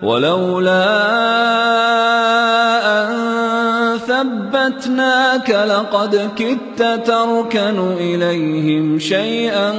ولولا أن ثبتناك لقد كدت تركن إليهم شيئا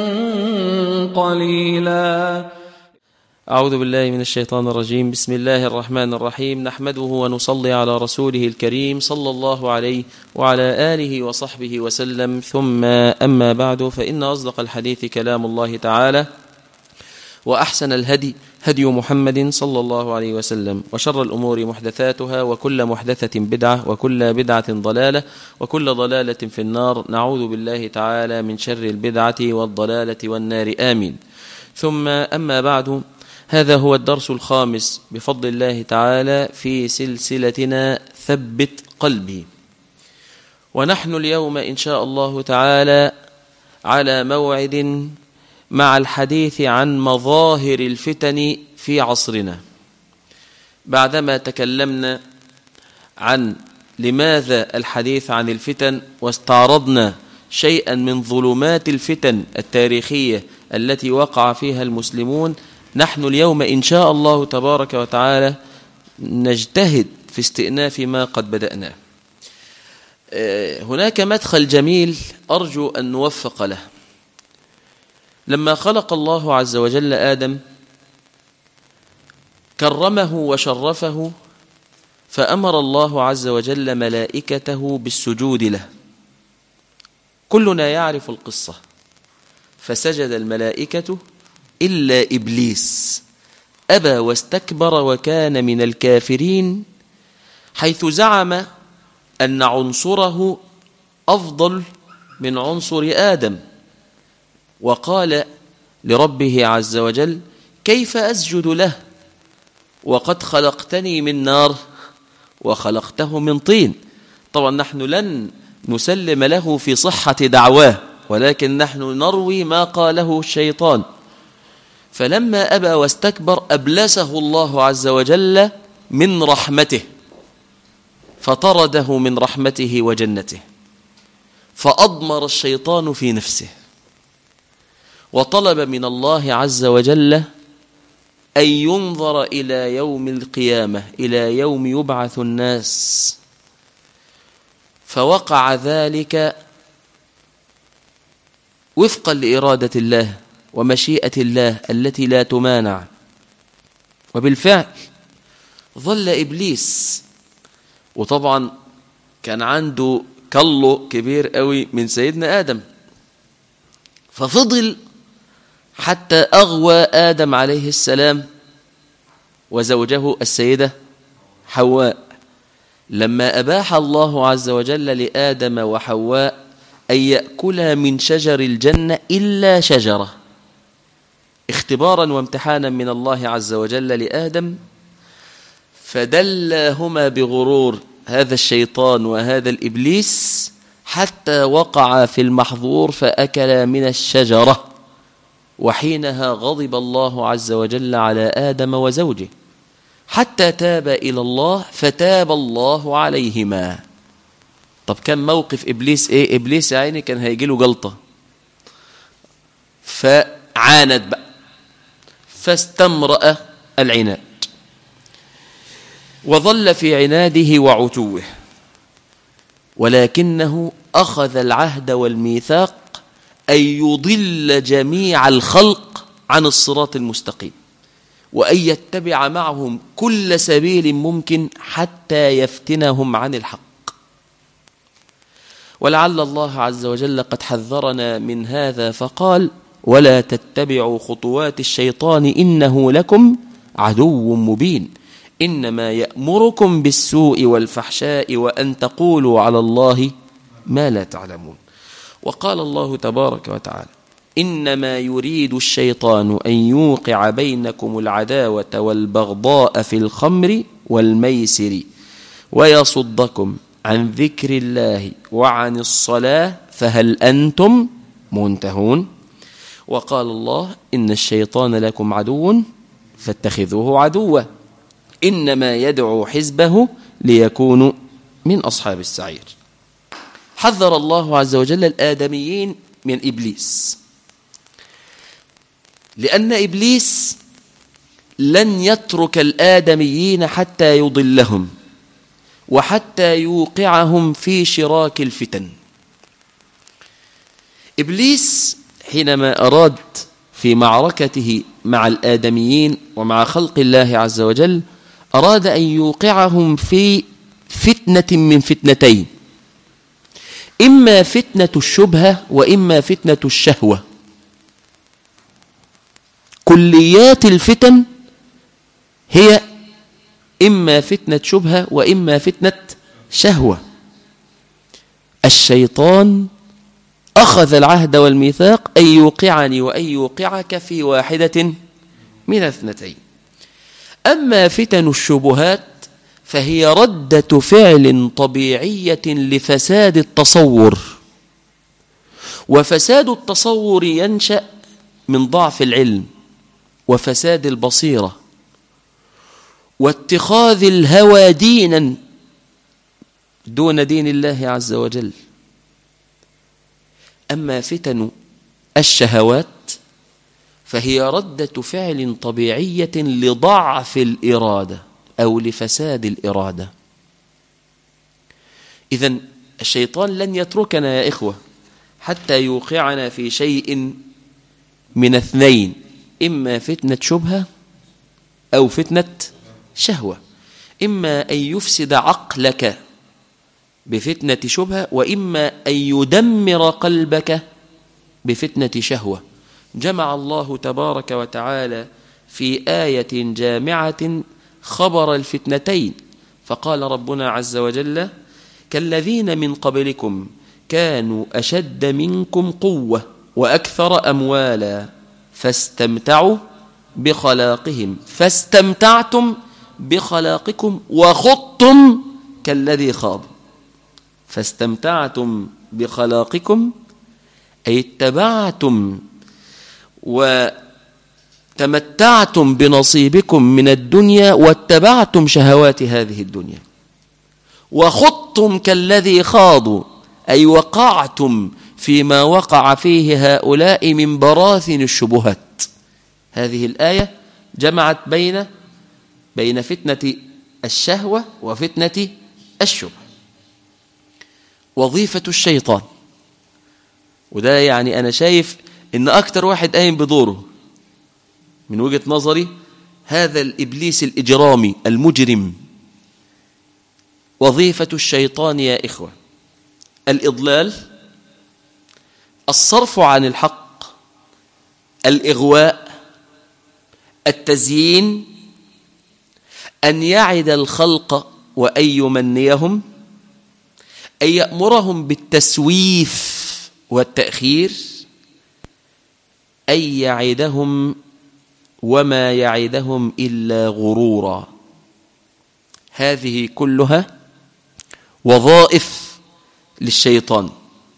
قليلا أعوذ بالله من الشيطان الرجيم بسم الله الرحمن الرحيم نحمده ونصلي على رسوله الكريم صلى الله عليه وعلى آله وصحبه وسلم ثم أما بعد فإن أصدق الحديث كلام الله تعالى وأحسن الهدي هدي محمد صلى الله عليه وسلم وشر الأمور محدثاتها وكل محدثة بدعة وكل بدعة ضلالة وكل ضلالة في النار نعوذ بالله تعالى من شر البدعة والضلالة والنار آمين ثم أما بعد هذا هو الدرس الخامس بفضل الله تعالى في سلسلتنا ثبت قلبي ونحن اليوم إن شاء الله تعالى على موعد مع الحديث عن مظاهر الفتن في عصرنا بعدما تكلمنا عن لماذا الحديث عن الفتن واستعرضنا شيئا من ظلمات الفتن التاريخية التي وقع فيها المسلمون نحن اليوم إن شاء الله تبارك وتعالى نجتهد في استئناف ما قد بدأناه هناك مدخل جميل أرجو أن نوفق له لما خلق الله عز وجل آدم كرمه وشرفه فأمر الله عز وجل ملائكته بالسجود له كلنا يعرف القصة فسجد الملائكة إلا إبليس أبى واستكبر وكان من الكافرين حيث زعم أن عنصره أفضل من عنصر آدم وقال لربه عز وجل كيف أسجد له وقد خلقتني من نار وخلقته من طين طبعا نحن لن نسلم له في صحة دعواه ولكن نحن نروي ما قاله الشيطان فلما أبى واستكبر أبلسه الله عز وجل من رحمته فطرده من رحمته وجنته فأضمر الشيطان في نفسه وطلب من الله عز وجل أن ينظر إلى يوم القيامة إلى يوم يبعث الناس فوقع ذلك وفقا لإرادة الله ومشيئة الله التي لا تمانع وبالفعل ظل إبليس وطبعا كان عنده كله كبير قوي من سيدنا آدم ففضل حتى أغوى آدم عليه السلام وزوجه السيدة حواء لما أباح الله عز وجل لآدم وحواء أن يأكلا من شجر الجنة إلا شجرة اختبارا وامتحانا من الله عز وجل لآدم فدلاهما بغرور هذا الشيطان وهذا الإبليس حتى وقع في المحظور فأكلا من الشجرة وحينها غضب الله عز وجل على آدم وزوجه حتى تاب إلى الله فتاب الله عليهما طب كان موقف إبليس إيه إبليس يا عيني كان هيجيله جلطة فعاند بقى فاستمرأ العناد وظل في عناده وعتوه ولكنه أخذ العهد والميثاق أن يضل جميع الخلق عن الصراط المستقيم وأن يتبع معهم كل سبيل ممكن حتى يفتنهم عن الحق ولعل الله عز وجل قد حذرنا من هذا فقال ولا تتبعوا خطوات الشيطان إنه لكم عدو مبين إنما يأمركم بالسوء والفحشاء وأن تقولوا على الله ما لا تعلمون وقال الله تبارك وتعالى إنما يريد الشيطان أن يوقع بينكم العداوة والبغضاء في الخمر والميسر ويصدكم عن ذكر الله وعن الصلاة فهل أنتم منتهون وقال الله إن الشيطان لكم عدو فاتخذوه عدوا إنما يدعو حزبه ليكونوا من أصحاب السعير حذر الله عز وجل الآدميين من إبليس لأن إبليس لن يترك الآدميين حتى يضلهم وحتى يوقعهم في شراك الفتن إبليس حينما أراد في معركته مع الآدميين ومع خلق الله عز وجل أراد أن يوقعهم في فتنة من فتنتين إما فتنة الشبهة وإما فتنة الشهوة كليات الفتن هي إما فتنة شبهة وإما فتنة شهوة الشيطان أخذ العهد والميثاق أن يوقعني وأن يوقعك في واحدة من اثنتين أما فتن الشبهات فهي ردة فعل طبيعية لفساد التصور وفساد التصور ينشأ من ضعف العلم وفساد البصيرة واتخاذ الهوى دينا دون دين الله عز وجل أما فتن الشهوات فهي ردة فعل طبيعية لضعف الإرادة أو لفساد الإرادة إذا الشيطان لن يتركنا يا إخوة حتى يوقعنا في شيء من اثنين إما فتنة شبهة أو فتنة شهوة إما أن يفسد عقلك بفتنة شبهة وإما أن يدمر قلبك بفتنة شهوة جمع الله تبارك وتعالى في آية جامعة خبر الفتنتين فقال ربنا عز وجل كالذين من قبلكم كانوا أشد منكم قوة وأكثر أموالا فاستمتعوا بخلاقهم فاستمتعتم بخلاقكم وخضتم كالذي خاض فاستمتعتم بخلاقكم أي اتبعتم وتمتعتم بنصيبكم من الدنيا واتبعتم شهوات هذه الدنيا وخضتم كالذي خاضوا أي وقعتم فيما وقع فيه هؤلاء من براثن الشبهات هذه الآية جمعت بين بين فتنة الشهوة وفتنة الشبهة وظيفة الشيطان وده يعني أنا شايف إن أكتر واحد قايم بدوره من وجهة نظري هذا الإبليس الإجرامي المجرم وظيفة الشيطان يا إخوة الإضلال الصرف عن الحق الإغواء التزيين أن يعد الخلق وأن يمنيهم أن يأمرهم بالتسويف والتأخير أن يعدهم وما يعدهم إلا غرورا هذه كلها وظائف للشيطان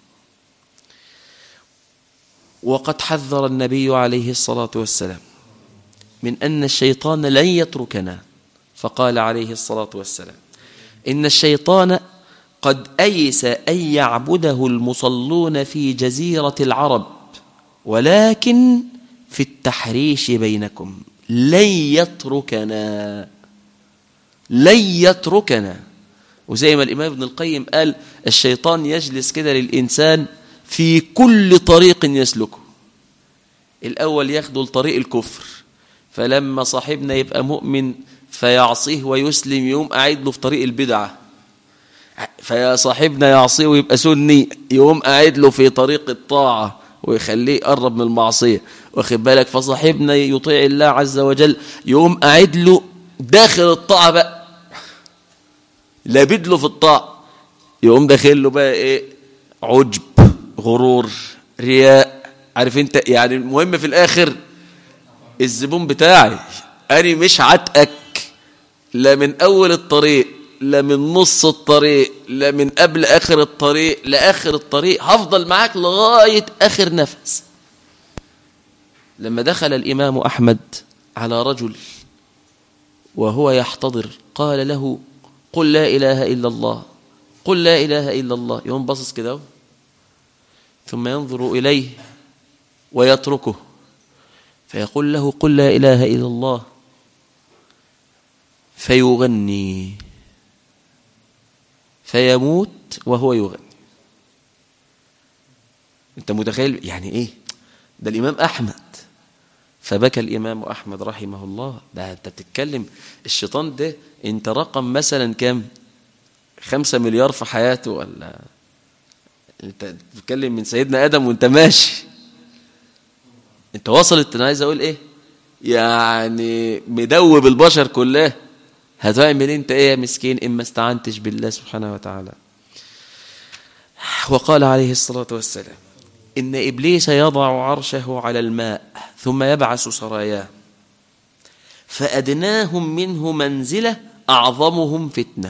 وقد حذر النبي عليه الصلاة والسلام من أن الشيطان لن يتركنا فقال عليه الصلاة والسلام إن الشيطان قد أيس أن يعبده المصلون في جزيرة العرب ولكن في التحريش بينكم لن يتركنا لن يتركنا وزي ما الإمام ابن القيم قال الشيطان يجلس كده للإنسان في كل طريق يسلكه الأول ياخده لطريق الكفر فلما صاحبنا يبقى مؤمن فيعصيه ويسلم يوم قاعد له في طريق البدعة فيا صاحبنا يعصيه ويبقى سني يوم قاعد له في طريق الطاعة ويخليه يقرب من المعصية واخد بالك فصاحبنا يطيع الله عز وجل يوم قاعد له داخل الطاعة بقى لابد له في الطاعة يقوم داخل له بقى ايه عجب غرور رياء عارف انت يعني المهم في الاخر الزبون بتاعي انا مش عتقك لا من اول الطريق لا من نص الطريق لا من قبل اخر الطريق لاخر الطريق هفضل معاك لغايه اخر نفس لما دخل الامام احمد على رجل وهو يحتضر قال له قل لا اله الا الله قل لا اله الا الله يوم باصص كده ثم ينظر اليه ويتركه فيقول له قل لا اله الا الله فيغني فيموت وهو يغني انت متخيل يعني ايه ده الامام احمد فبكى الامام احمد رحمه الله ده انت بتتكلم الشيطان ده انت رقم مثلا كام خمسة مليار في حياته ولا انت بتتكلم من سيدنا ادم وانت ماشي انت وصلت انا عايز اقول ايه يعني مدوب البشر كلها هتعمل انت ايه يا مسكين اما استعنتش بالله سبحانه وتعالى وقال عليه الصلاة والسلام إن إبليس يضع عرشه على الماء ثم يبعث سراياه فأدناهم منه منزلة أعظمهم فتنة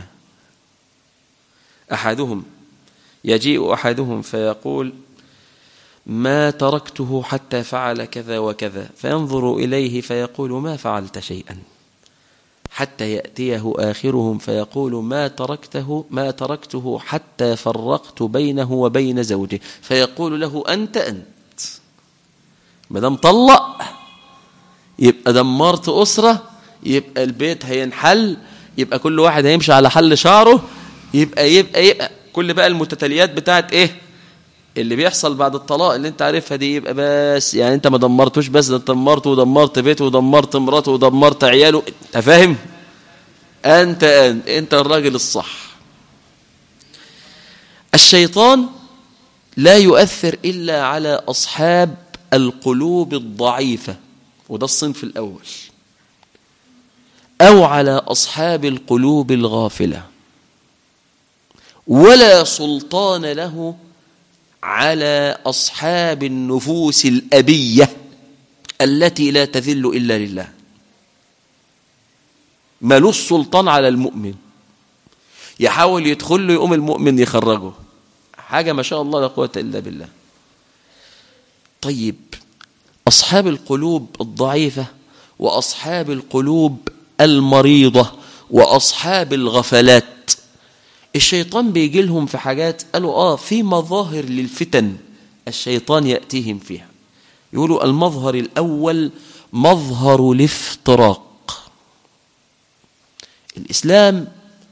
أحدهم يجيء أحدهم فيقول ما تركته حتى فعل كذا وكذا فينظر إليه فيقول ما فعلت شيئا حتى يأتيه آخرهم فيقول ما تركته ما تركته حتى فرقت بينه وبين زوجه فيقول له أنت أنت ما دام طلق يبقى دمرت أسرة يبقى البيت هينحل يبقى كل واحد هيمشي على حل شعره يبقى يبقى يبقى كل بقى المتتاليات بتاعت ايه اللي بيحصل بعد الطلاق اللي انت عارفها دي يبقى بس يعني انت ما دمرتوش بس ده انت دمرته ودمرت بيته ودمرت مراته ودمرت عياله انت فاهم انت انت, انت الراجل الصح الشيطان لا يؤثر الا على اصحاب القلوب الضعيفه وده الصنف الاول او على اصحاب القلوب الغافله ولا سلطان له على أصحاب النفوس الأبية التي لا تذل إلا لله ملوش سلطان على المؤمن يحاول يدخل له يقوم المؤمن يخرجه حاجة ما شاء الله لا قوة إلا بالله طيب أصحاب القلوب الضعيفة وأصحاب القلوب المريضة وأصحاب الغفلات الشيطان بيجي لهم في حاجات قالوا آه في مظاهر للفتن الشيطان يأتيهم فيها يقولوا المظهر الأول مظهر الافتراق الإسلام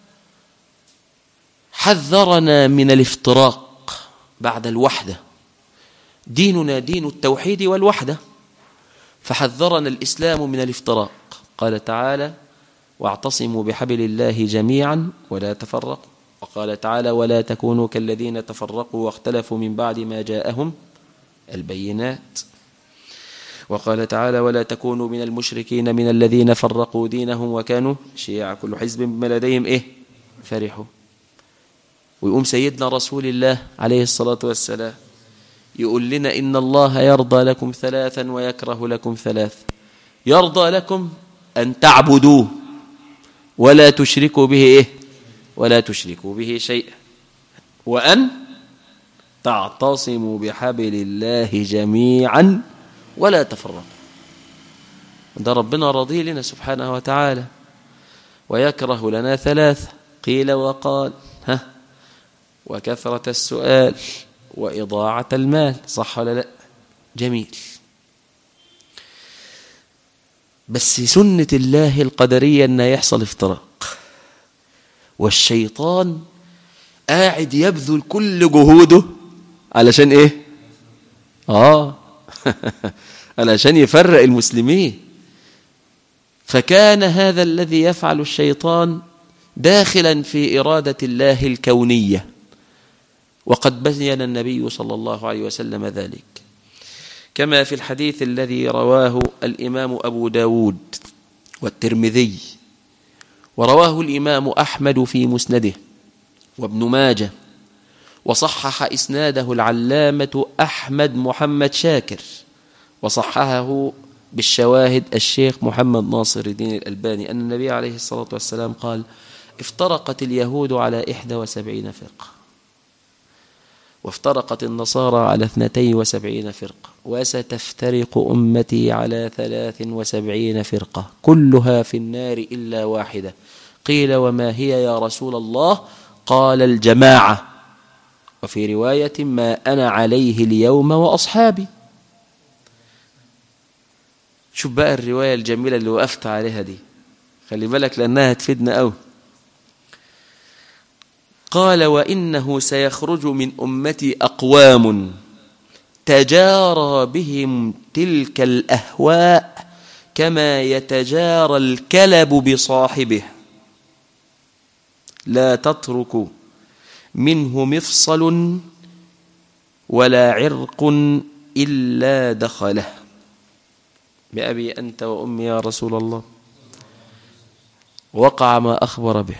حذرنا من الافتراق بعد الوحدة ديننا دين التوحيد والوحدة فحذرنا الإسلام من الافتراق قال تعالى واعتصموا بحبل الله جميعا ولا تفرقوا وقال تعالى ولا تكونوا كالذين تفرقوا واختلفوا من بعد ما جاءهم البينات وقال تعالى ولا تكونوا من المشركين من الذين فرقوا دينهم وكانوا شيعا كل حزب بما لديهم ايه فرحوا ويقوم سيدنا رسول الله عليه الصلاة والسلام يقول لنا إن الله يرضى لكم ثلاثا ويكره لكم ثلاث يرضى لكم أن تعبدوه ولا تشركوا به إيه ولا تشركوا به شيئا وأن تعتصموا بحبل الله جميعا ولا تفرقوا ده ربنا رضي لنا سبحانه وتعالى ويكره لنا ثلاثة قيل وقال ها وكثرة السؤال وإضاعة المال صح ولا لا جميل بس سنة الله القدرية أن يحصل افتراق والشيطان قاعد يبذل كل جهوده علشان ايه اه علشان يفرق المسلمين فكان هذا الذي يفعل الشيطان داخلا في إرادة الله الكونية وقد بين النبي صلى الله عليه وسلم ذلك كما في الحديث الذي رواه الإمام أبو داود والترمذي ورواه الإمام أحمد في مسنده وابن ماجه وصحح إسناده العلامة أحمد محمد شاكر وصححه بالشواهد الشيخ محمد ناصر الدين الألباني أن النبي عليه الصلاة والسلام قال افترقت اليهود على إحدى وسبعين فرقة وافترقت النصارى على اثنتي وسبعين فرقة وستفترق أمتي على ثلاث وسبعين فرقة كلها في النار إلا واحدة قيل وما هي يا رسول الله قال الجماعة وفي رواية ما أنا عليه اليوم وأصحابي شوف بقى الرواية الجميلة اللي وقفت عليها دي خلي بالك لأنها هتفيدنا أوي قال وإنه سيخرج من أمتي أقوام تجارى بهم تلك الأهواء كما يتجارى الكلب بصاحبه لا تترك منه مفصل ولا عرق إلا دخله بأبي أنت وأمي يا رسول الله وقع ما أخبر به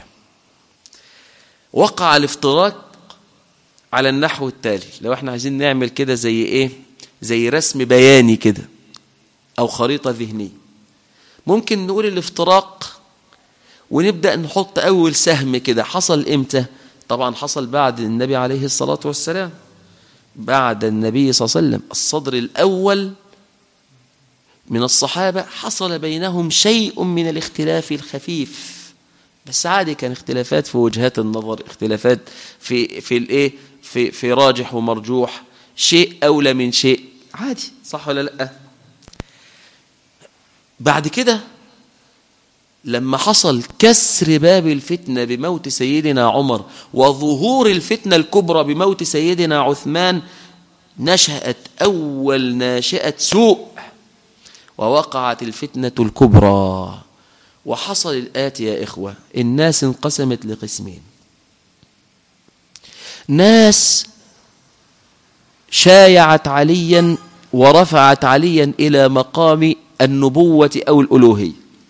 وقع الافتراق على النحو التالي لو احنا عايزين نعمل كده زي ايه زي رسم بياني كده او خريطة ذهنية ممكن نقول الافتراق ونبدأ نحط اول سهم كده حصل امتى طبعا حصل بعد النبي عليه الصلاة والسلام بعد النبي صلى الله عليه وسلم الصدر الأول من الصحابة حصل بينهم شيء من الاختلاف الخفيف بس عادي كان اختلافات في وجهات النظر اختلافات في في الايه في في راجح ومرجوح شيء اولى من شيء عادي صح ولا لا بعد كده لما حصل كسر باب الفتنه بموت سيدنا عمر وظهور الفتنه الكبرى بموت سيدنا عثمان نشأت اول ناشئه سوء ووقعت الفتنه الكبرى وحصل الآتي يا إخوة الناس انقسمت لقسمين ناس شايعت عليا ورفعت عليا إلى مقام النبوة أو الألوهية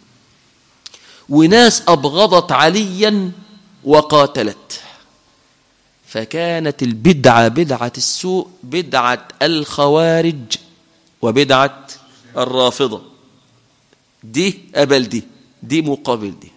وناس أبغضت عليا وقاتلت فكانت البدعة بدعة السوء بدعة الخوارج وبدعة الرافضة دي أبل دي دي مقابل دي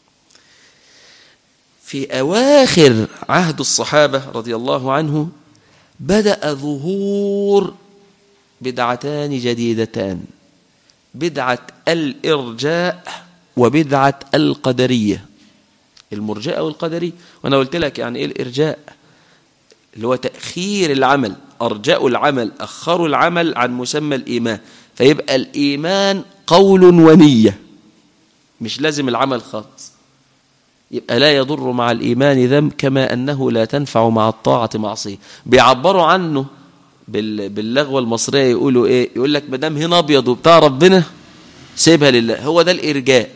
في أواخر عهد الصحابة رضي الله عنه بدأ ظهور بدعتان جديدتان بدعة الإرجاء وبدعة القدرية المرجئة والقدرية وأنا قلت لك يعني إيه الإرجاء اللي هو تأخير العمل أرجأوا العمل أخروا العمل عن مسمى الإيمان فيبقى الإيمان قول ونية مش لازم العمل خالص يبقى لا يضر مع الإيمان ذنب كما أنه لا تنفع مع الطاعة معصية بيعبروا عنه باللغوة المصرية يقولوا إيه يقول لك مدام هنا أبيض وبتاع ربنا سيبها لله هو ده الإرجاء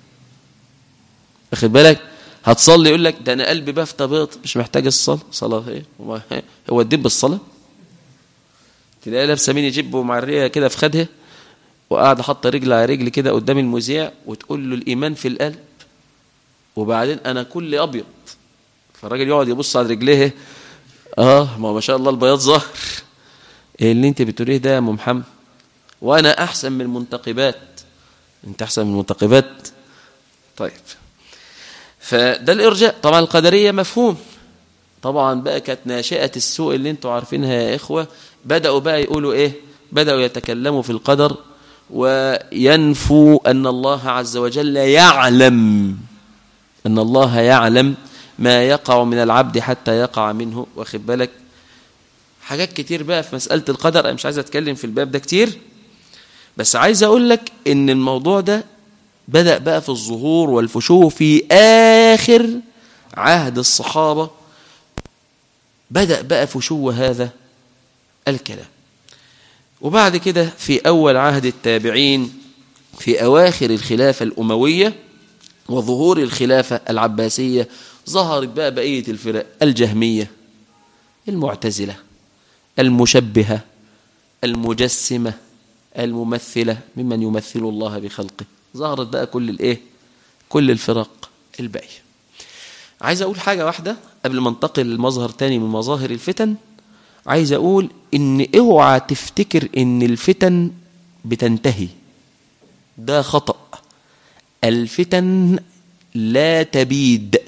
واخد بالك هتصلي يقول لك ده أنا قلبي بفتة بيض مش محتاج الصلاة صلاة إيه هو الدب بالصلاة تلاقي لابسة مين يجيب ومعرية كده في خدها وقاعد حاطه رجل على رجل كده قدام المذيع وتقول له الايمان في القلب وبعدين انا كل ابيض فالراجل يقعد يبص على رجليه اه ما ما شاء الله البياض ظهر ايه اللي انت بتقوليه ده يا ام محمد وانا احسن من المنتقبات انت احسن من المنتقبات طيب فده الارجاء طبعا القدريه مفهوم طبعا بقى كانت ناشئه السوء اللي انتوا عارفينها يا اخوه بداوا بقى يقولوا ايه بداوا يتكلموا في القدر وينفوا أن الله عز وجل يعلم أن الله يعلم ما يقع من العبد حتى يقع منه واخد بالك حاجات كتير بقى في مسألة القدر أنا مش عايز أتكلم في الباب ده كتير بس عايز أقول لك إن الموضوع ده بدأ بقى في الظهور والفشو في آخر عهد الصحابة بدأ بقى فشو هذا الكلام وبعد كده في أول عهد التابعين في أواخر الخلافة الأموية وظهور الخلافة العباسية ظهرت بقى بقية الفرق الجهمية المعتزلة المشبهة المجسمة الممثلة ممن يمثل الله بخلقه ظهرت بقى كل الايه كل الفرق الباقية عايز اقول حاجة واحدة قبل ما انتقل لمظهر تاني من مظاهر الفتن عايز اقول ان اوعى تفتكر ان الفتن بتنتهي ده خطأ الفتن لا تبيد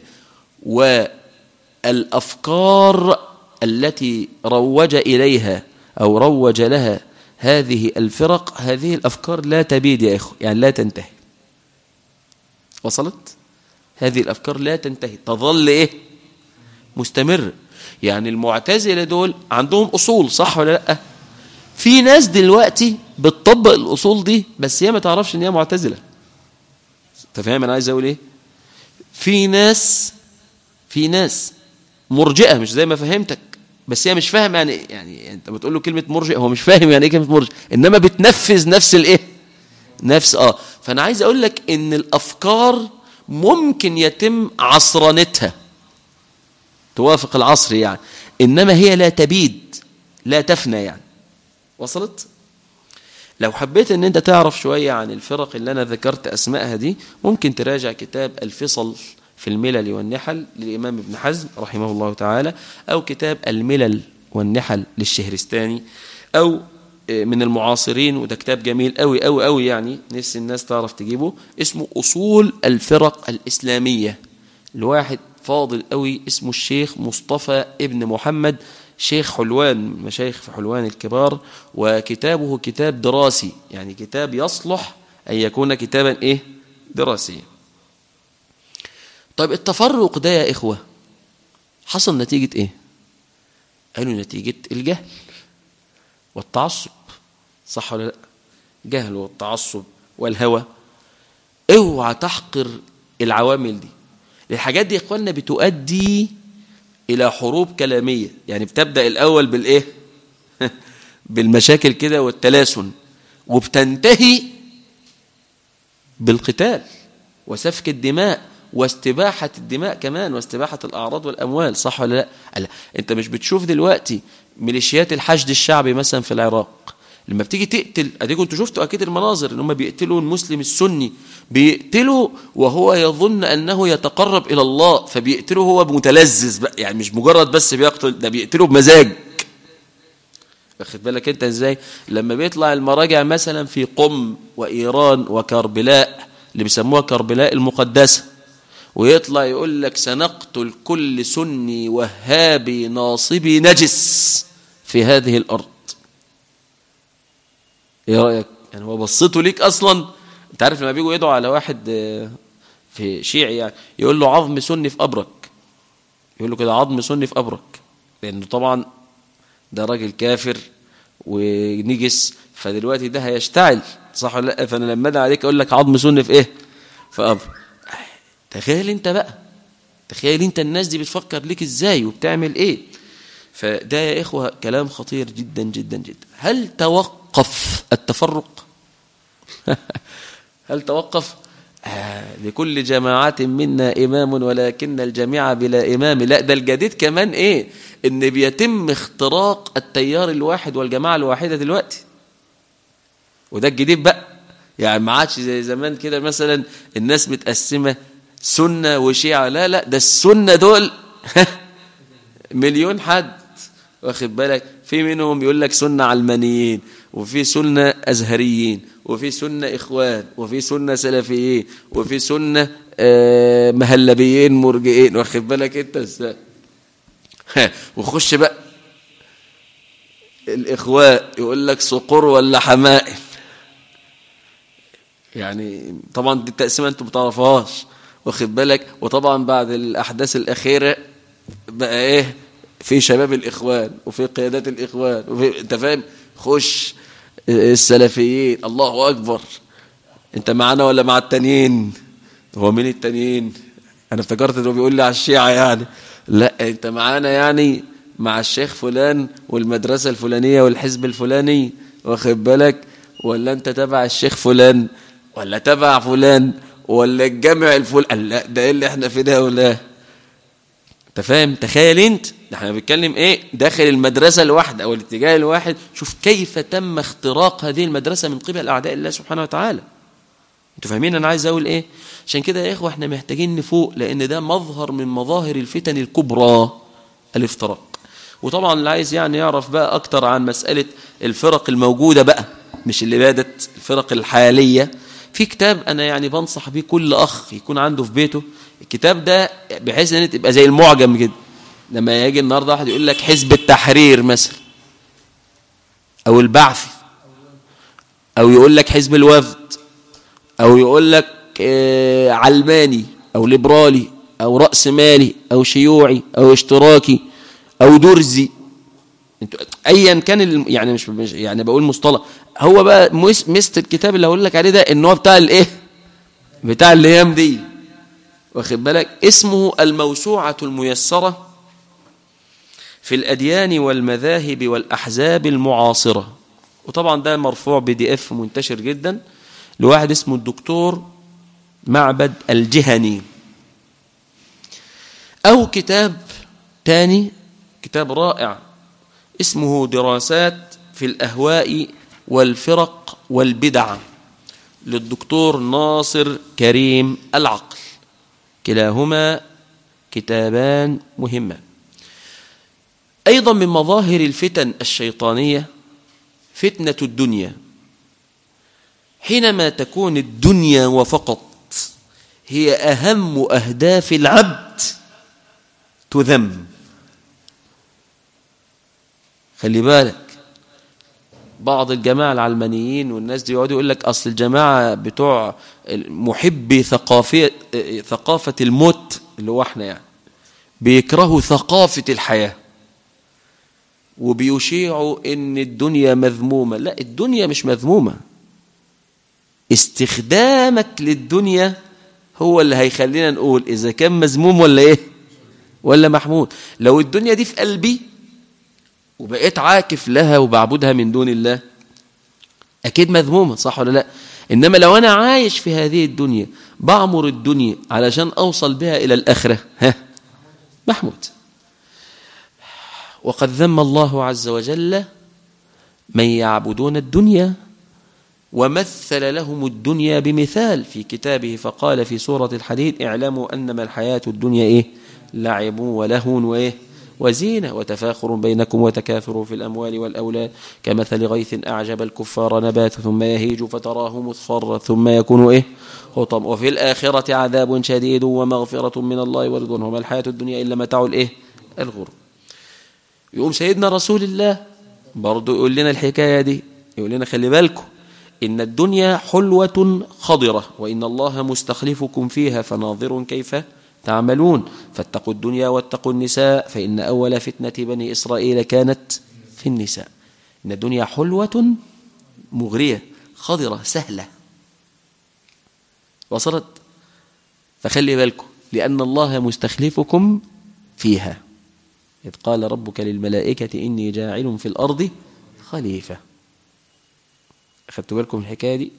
والافكار التي روج اليها او روج لها هذه الفرق هذه الافكار لا تبيد يا اخو يعني لا تنتهي وصلت هذه الافكار لا تنتهي تظل ايه مستمر يعني المعتزله دول عندهم اصول صح ولا لا في ناس دلوقتي بتطبق الاصول دي بس هي ما تعرفش ان هي معتزله انت فاهم انا عايز اقول ايه في ناس في ناس مرجئه مش زي ما فهمتك بس هي مش فاهم يعني يعني انت بتقول له كلمه مرجئ هو مش فاهم يعني ايه كلمه مرجئ انما بتنفذ نفس الايه نفس اه فانا عايز اقول لك ان الافكار ممكن يتم عصرنتها توافق العصر يعني انما هي لا تبيد لا تفنى يعني وصلت لو حبيت ان انت تعرف شوية عن الفرق اللي انا ذكرت اسمائها دي ممكن تراجع كتاب الفصل في الملل والنحل للامام ابن حزم رحمه الله تعالى او كتاب الملل والنحل للشهرستاني او من المعاصرين وده كتاب جميل قوي قوي قوي يعني نفس الناس تعرف تجيبه اسمه اصول الفرق الاسلاميه لواحد فاضل قوي اسمه الشيخ مصطفى ابن محمد شيخ حلوان مشايخ في حلوان الكبار وكتابه كتاب دراسي يعني كتاب يصلح أن يكون كتابا إيه دراسيا طيب التفرق ده يا إخوة حصل نتيجة إيه قالوا نتيجة الجهل والتعصب صح ولا لا جهل والتعصب والهوى اوعى تحقر العوامل دي الحاجات دي يا اخوانا بتؤدي الى حروب كلاميه يعني بتبدا الاول بالايه بالمشاكل كده والتلاسن وبتنتهي بالقتال وسفك الدماء واستباحة الدماء كمان واستباحة الأعراض والأموال صح ولا لا أنت مش بتشوف دلوقتي ميليشيات الحشد الشعبي مثلا في العراق لما بتيجي تقتل اديكم انتوا شفتوا اكيد المناظر ان هم بيقتلوا المسلم السني بيقتلوا وهو يظن انه يتقرب الى الله فبيقتله هو متلذذ بقى يعني مش مجرد بس بيقتل ده بيقتله بمزاج واخد بالك انت ازاي لما بيطلع المراجع مثلا في قم وايران وكربلاء اللي بيسموها كربلاء المقدسه ويطلع يقول لك سنقتل كل سني وهابي ناصبي نجس في هذه الارض ايه رايك يعني هو بصته ليك اصلا انت عارف لما بيجوا يدعوا على واحد في شيعي يعني يقول له عظم سني في قبرك يقول له كده عظم سني في قبرك لانه طبعا ده راجل كافر ونجس فدلوقتي ده هيشتعل صح ولا لا فانا لما ادعي عليك اقول لك عظم سني في ايه في قبر تخيل انت بقى تخيل انت الناس دي بتفكر ليك ازاي وبتعمل ايه فده يا إخوة كلام خطير جدا جدا جدا هل توقف التفرق هل توقف آه لكل جماعات منا إمام ولكن الجميع بلا إمام لا ده الجديد كمان إيه إن بيتم اختراق التيار الواحد والجماعة الواحدة دلوقتي وده الجديد بقى يعني ما عادش زي زمان كده مثلا الناس متقسمة سنة وشيعة لا لا ده السنة دول مليون حد واخد بالك في منهم يقول لك سنة علمانيين وفي سنة أزهريين وفي سنة إخوان وفي سنة سلفيين وفي سنة آه مهلبيين مرجئين واخد بالك أنت ازاي وخش بقى الإخوان يقول لك صقور ولا حمائم يعني طبعا دي التقسيمة أنتم ما تعرفوهاش واخد بالك وطبعا بعد الأحداث الأخيرة بقى إيه في شباب الإخوان وفي قيادات الإخوان وفي أنت فاهم خش السلفيين الله أكبر أنت معانا ولا مع التانيين هو مين التانيين أنا افتكرت إنه بيقول لي على الشيعة يعني لا أنت معانا يعني مع الشيخ فلان والمدرسة الفلانية والحزب الفلاني واخد بالك ولا أنت تبع الشيخ فلان ولا تبع فلان ولا الجامع الفلان لا ده إيه اللي احنا في ده ولا انت فاهم تخيل انت ده احنا بنتكلم ايه داخل المدرسة الواحدة او الاتجاه الواحد شوف كيف تم اختراق هذه المدرسة من قبل اعداء الله سبحانه وتعالى انتوا فاهمين انا عايز اقول ايه عشان كده يا اخوة احنا محتاجين نفوق لان ده مظهر من مظاهر الفتن الكبرى الافتراق وطبعا اللي عايز يعني يعرف بقى اكتر عن مسألة الفرق الموجودة بقى مش اللي بادت الفرق الحالية في كتاب انا يعني بنصح بيه كل اخ يكون عنده في بيته الكتاب ده بحيث ان تبقى زي المعجم كده لما يجي النهارده واحد يقول لك حزب التحرير مثلا او البعث او يقول لك حزب الوفد او يقول لك آه علماني او ليبرالي او راس مالي او شيوعي او اشتراكي او درزي ايا كان يعني مش يعني بقول مصطلح هو بقى مست الكتاب اللي هقول لك عليه ده ان هو بتاع الايه بتاع الايام دي واخد بالك اسمه الموسوعة الميسرة في الأديان والمذاهب والأحزاب المعاصرة وطبعا ده مرفوع بي دي اف منتشر جدا لواحد اسمه الدكتور معبد الجهني أو كتاب تاني كتاب رائع اسمه دراسات في الأهواء والفرق والبدع للدكتور ناصر كريم العقل كلاهما كتابان مهمان أيضا من مظاهر الفتن الشيطانية فتنة الدنيا حينما تكون الدنيا وفقط هي أهم أهداف العبد تذم خلي بالك بعض الجماعة العلمانيين والناس دي يقعدوا يقول لك أصل الجماعة بتوع محبي ثقافة ثقافة الموت اللي هو احنا يعني بيكرهوا ثقافة الحياة وبيشيعوا ان الدنيا مذمومة لا الدنيا مش مذمومة استخدامك للدنيا هو اللي هيخلينا نقول إذا كان مذموم ولا إيه ولا محمود لو الدنيا دي في قلبي وبقيت عاكف لها وبعبدها من دون الله أكيد مذمومة صح ولا لا إنما لو أنا عايش في هذه الدنيا بعمر الدنيا علشان أوصل بها إلى الآخرة ها محمود وقد ذم الله عز وجل من يعبدون الدنيا ومثل لهم الدنيا بمثال في كتابه فقال في سورة الحديد اعلموا أنما الحياة الدنيا إيه لعب ولهو وإيه وزينة وتفاخر بينكم وتكاثر في الأموال والأولاد كمثل غيث أعجب الكفار نبات ثم يهيج فتراه مصفرا ثم يكون إيه خطم وفي الآخرة عذاب شديد ومغفرة من الله ورضوان وما الحياة الدنيا إلا متاع الإيه الغر يقوم سيدنا رسول الله برضو يقول لنا الحكاية دي يقول لنا خلي بالكم إن الدنيا حلوة خضرة وإن الله مستخلفكم فيها فناظر كيف تعملون فاتقوا الدنيا واتقوا النساء فإن أول فتنة بني إسرائيل كانت في النساء إن الدنيا حلوة مغرية خضرة سهلة وصلت فخلي بالكم لأن الله مستخلفكم فيها إذ قال ربك للملائكة إني جاعل في الأرض خليفة أخذتوا بالكم الحكاية دي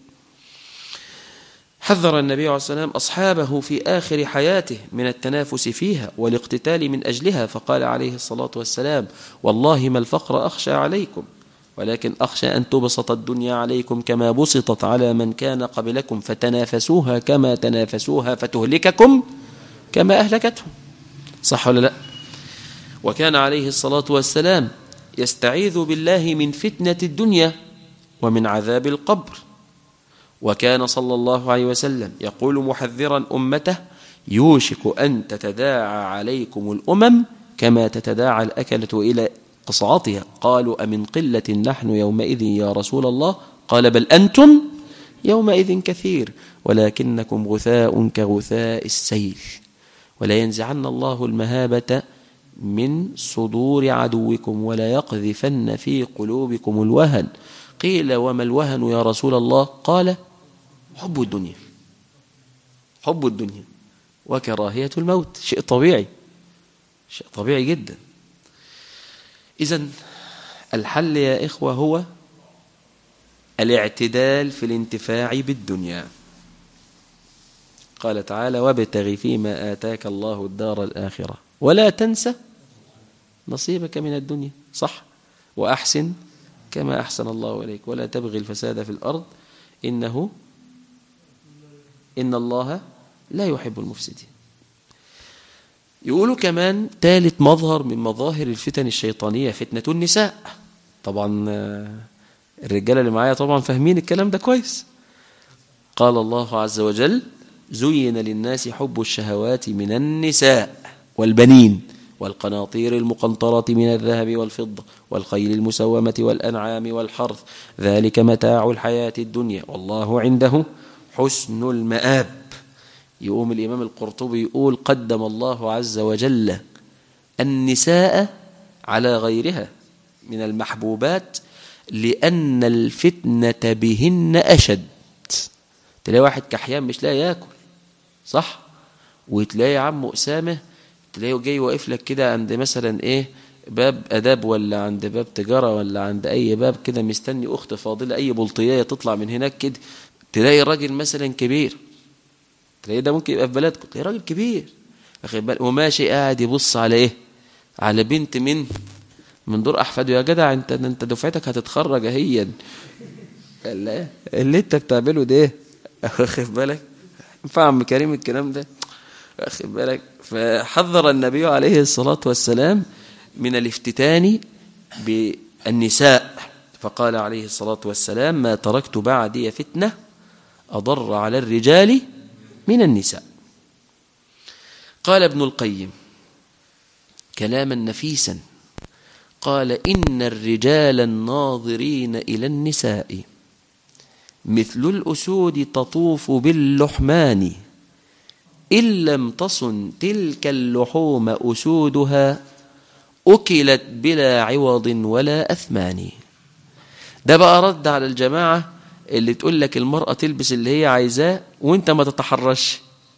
حذر النبي عليه الصلاة والسلام أصحابه في آخر حياته من التنافس فيها والاقتتال من أجلها فقال عليه الصلاة والسلام والله ما الفقر أخشى عليكم ولكن أخشى أن تبسط الدنيا عليكم كما بسطت على من كان قبلكم فتنافسوها كما تنافسوها فتهلككم كما أهلكتهم صح ولا لا وكان عليه الصلاة والسلام يستعيذ بالله من فتنة الدنيا ومن عذاب القبر وكان صلى الله عليه وسلم يقول محذرا أمته يوشك أن تتداعى عليكم الأمم كما تتداعى الأكلة إلى قصعتها قالوا أمن قلة نحن يومئذ يا رسول الله قال بل أنتم يومئذ كثير ولكنكم غثاء كغثاء السيل ولا ينزعن الله المهابة من صدور عدوكم ولا يقذفن في قلوبكم الوهن قيل وما الوهن يا رسول الله قال حب الدنيا حب الدنيا وكراهية الموت شيء طبيعي شيء طبيعي جدا إذا الحل يا إخوة هو الاعتدال في الانتفاع بالدنيا قال تعالى وابتغ فيما آتاك الله الدار الآخرة ولا تنسى نصيبك من الدنيا صح وأحسن كما أحسن الله إليك ولا تبغي الفساد في الأرض إنه إن الله لا يحب المفسدين يقولوا كمان ثالث مظهر من مظاهر الفتن الشيطانية فتنة النساء طبعا الرجالة اللي معايا طبعا فاهمين الكلام ده كويس قال الله عز وجل زين للناس حب الشهوات من النساء والبنين والقناطير المقنطرة من الذهب والفضة والخيل المسومة والأنعام والحرث ذلك متاع الحياة الدنيا والله عنده حسن المآب يقوم الإمام القرطبي يقول قدم الله عز وجل النساء على غيرها من المحبوبات لأن الفتنة بهن أشد تلاقي واحد كحيان مش لا ياكل صح وتلاقي عم أسامة تلاقيه جاي واقف لك كده عند مثلا ايه باب اداب ولا عند باب تجاره ولا عند اي باب كده مستني اخت فاضله اي بلطييه تطلع من هناك كده تلاقي راجل مثلا كبير تلاقي ده ممكن يبقى في بلدكم تلاقي راجل كبير واخد بالك وماشي قاعد يبص على ايه على بنت من من دور احفاده يا جدع انت انت دفعتك هتتخرج اهيا لا اللي انت بتعمله ده واخد بالك ينفع عم كريم الكلام ده واخد بالك فحذر النبي عليه الصلاة والسلام من الافتتان بالنساء فقال عليه الصلاة والسلام ما تركت بعدي فتنة أضر على الرجال من النساء قال ابن القيم كلاما نفيسا قال إن الرجال الناظرين إلى النساء مثل الأسود تطوف باللحمان إن لم تصن تلك اللحوم أسودها أكلت بلا عوض ولا أثمان ده بقى رد على الجماعة اللي تقول لك المرأة تلبس اللي هي عايزاه وانت ما تتحرش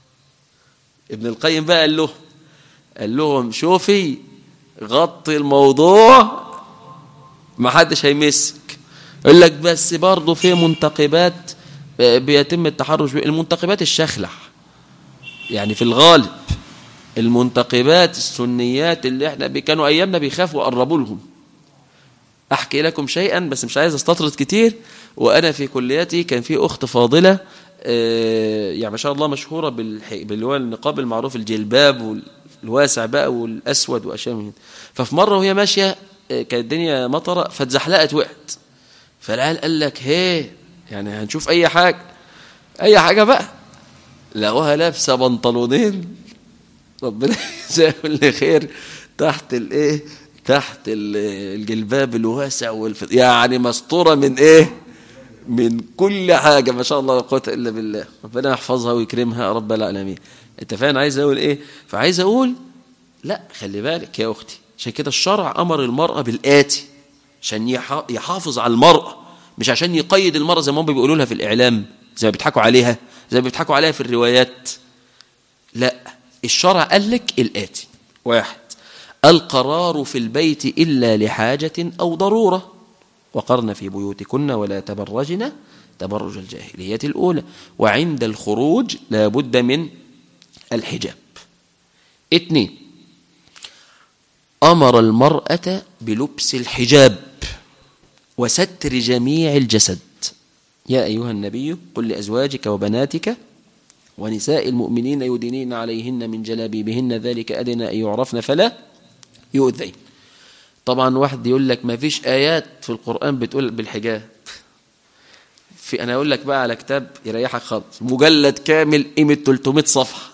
ابن القيم بقى قال له قال لهم شوفي غطي الموضوع ما حدش هيمسك يقول لك بس برضه في منتقبات بيتم التحرش المنتقبات الشخلح يعني في الغالب المنتقبات السنيات اللي احنا كانوا ايامنا بيخافوا يقربوا لهم احكي لكم شيئا بس مش عايز استطرد كتير وانا في كليتي كان في اخت فاضله يعني ما شاء الله مشهوره باللي هو النقاب المعروف الجلباب والواسع بقى والاسود واشياء من ففي مره وهي ماشيه كانت الدنيا مطره فاتزحلقت وقعت فالعيال قال لك هي يعني هنشوف اي حاجه اي حاجه بقى لقوها لابسه بنطلونين ربنا يجزاه كل خير تحت الايه تحت الجلباب الواسع والف... يعني مستوره من ايه من كل حاجه ما شاء الله لا قوه الا بالله ربنا يحفظها ويكرمها يا رب العالمين انت فاهم عايز اقول ايه فعايز اقول لا خلي بالك يا اختي عشان كده الشرع امر المراه بالاتي عشان يحافظ على المراه مش عشان يقيد المراه زي ما هم بيقولوا لها في الاعلام زي ما بيضحكوا عليها زي ما بيضحكوا عليها في الروايات لا الشرع قال لك الآتي واحد القرار في البيت إلا لحاجة أو ضرورة وقرن في بيوتكن ولا تبرجن تبرج الجاهلية الأولى وعند الخروج لا بد من الحجاب اثنين أمر المرأة بلبس الحجاب وستر جميع الجسد يا أيها النبي قل لأزواجك وبناتك ونساء المؤمنين يدينين عليهن من جلابيبهن ذلك أدنى أن يعرفن فلا يؤذين طبعا واحد يقول لك ما فيش آيات في القرآن بتقول بالحجاب في أنا أقول لك بقى على كتاب يريحك خالص مجلد كامل قيمة 300 صفحة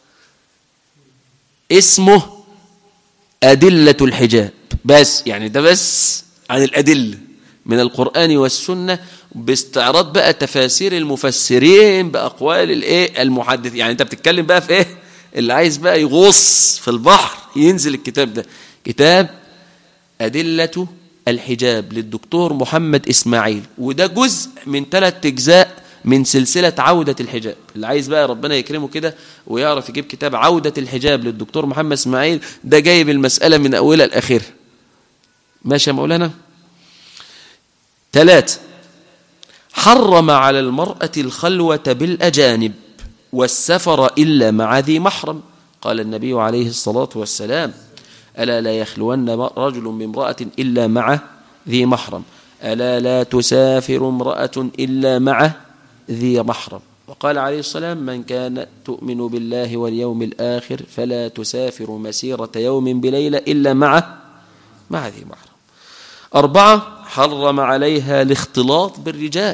اسمه أدلة الحجاب بس يعني ده بس عن الأدلة من القرآن والسنة باستعراض بقى تفاسير المفسرين بأقوال الايه المحدث يعني انت بتتكلم بقى في ايه اللي عايز بقى يغوص في البحر ينزل الكتاب ده كتاب أدلة الحجاب للدكتور محمد إسماعيل وده جزء من ثلاث أجزاء من سلسلة عودة الحجاب اللي عايز بقى ربنا يكرمه كده ويعرف يجيب كتاب عودة الحجاب للدكتور محمد إسماعيل ده جايب المسألة من أولها لآخرها ماشي يا مولانا ثلاثة حرم على المرأة الخلوة بالأجانب والسفر إلا مع ذي محرم قال النبي عليه الصلاة والسلام ألا لا يخلون رجل بامرأة إلا مع ذي محرم ألا لا تسافر امرأة إلا مع ذي محرم وقال عليه السلام من كان تؤمن بالله واليوم الآخر فلا تسافر مسيرة يوم بليلة إلا مع مع ذي محرم أربعة حرم عليها الاختلاط بالرجال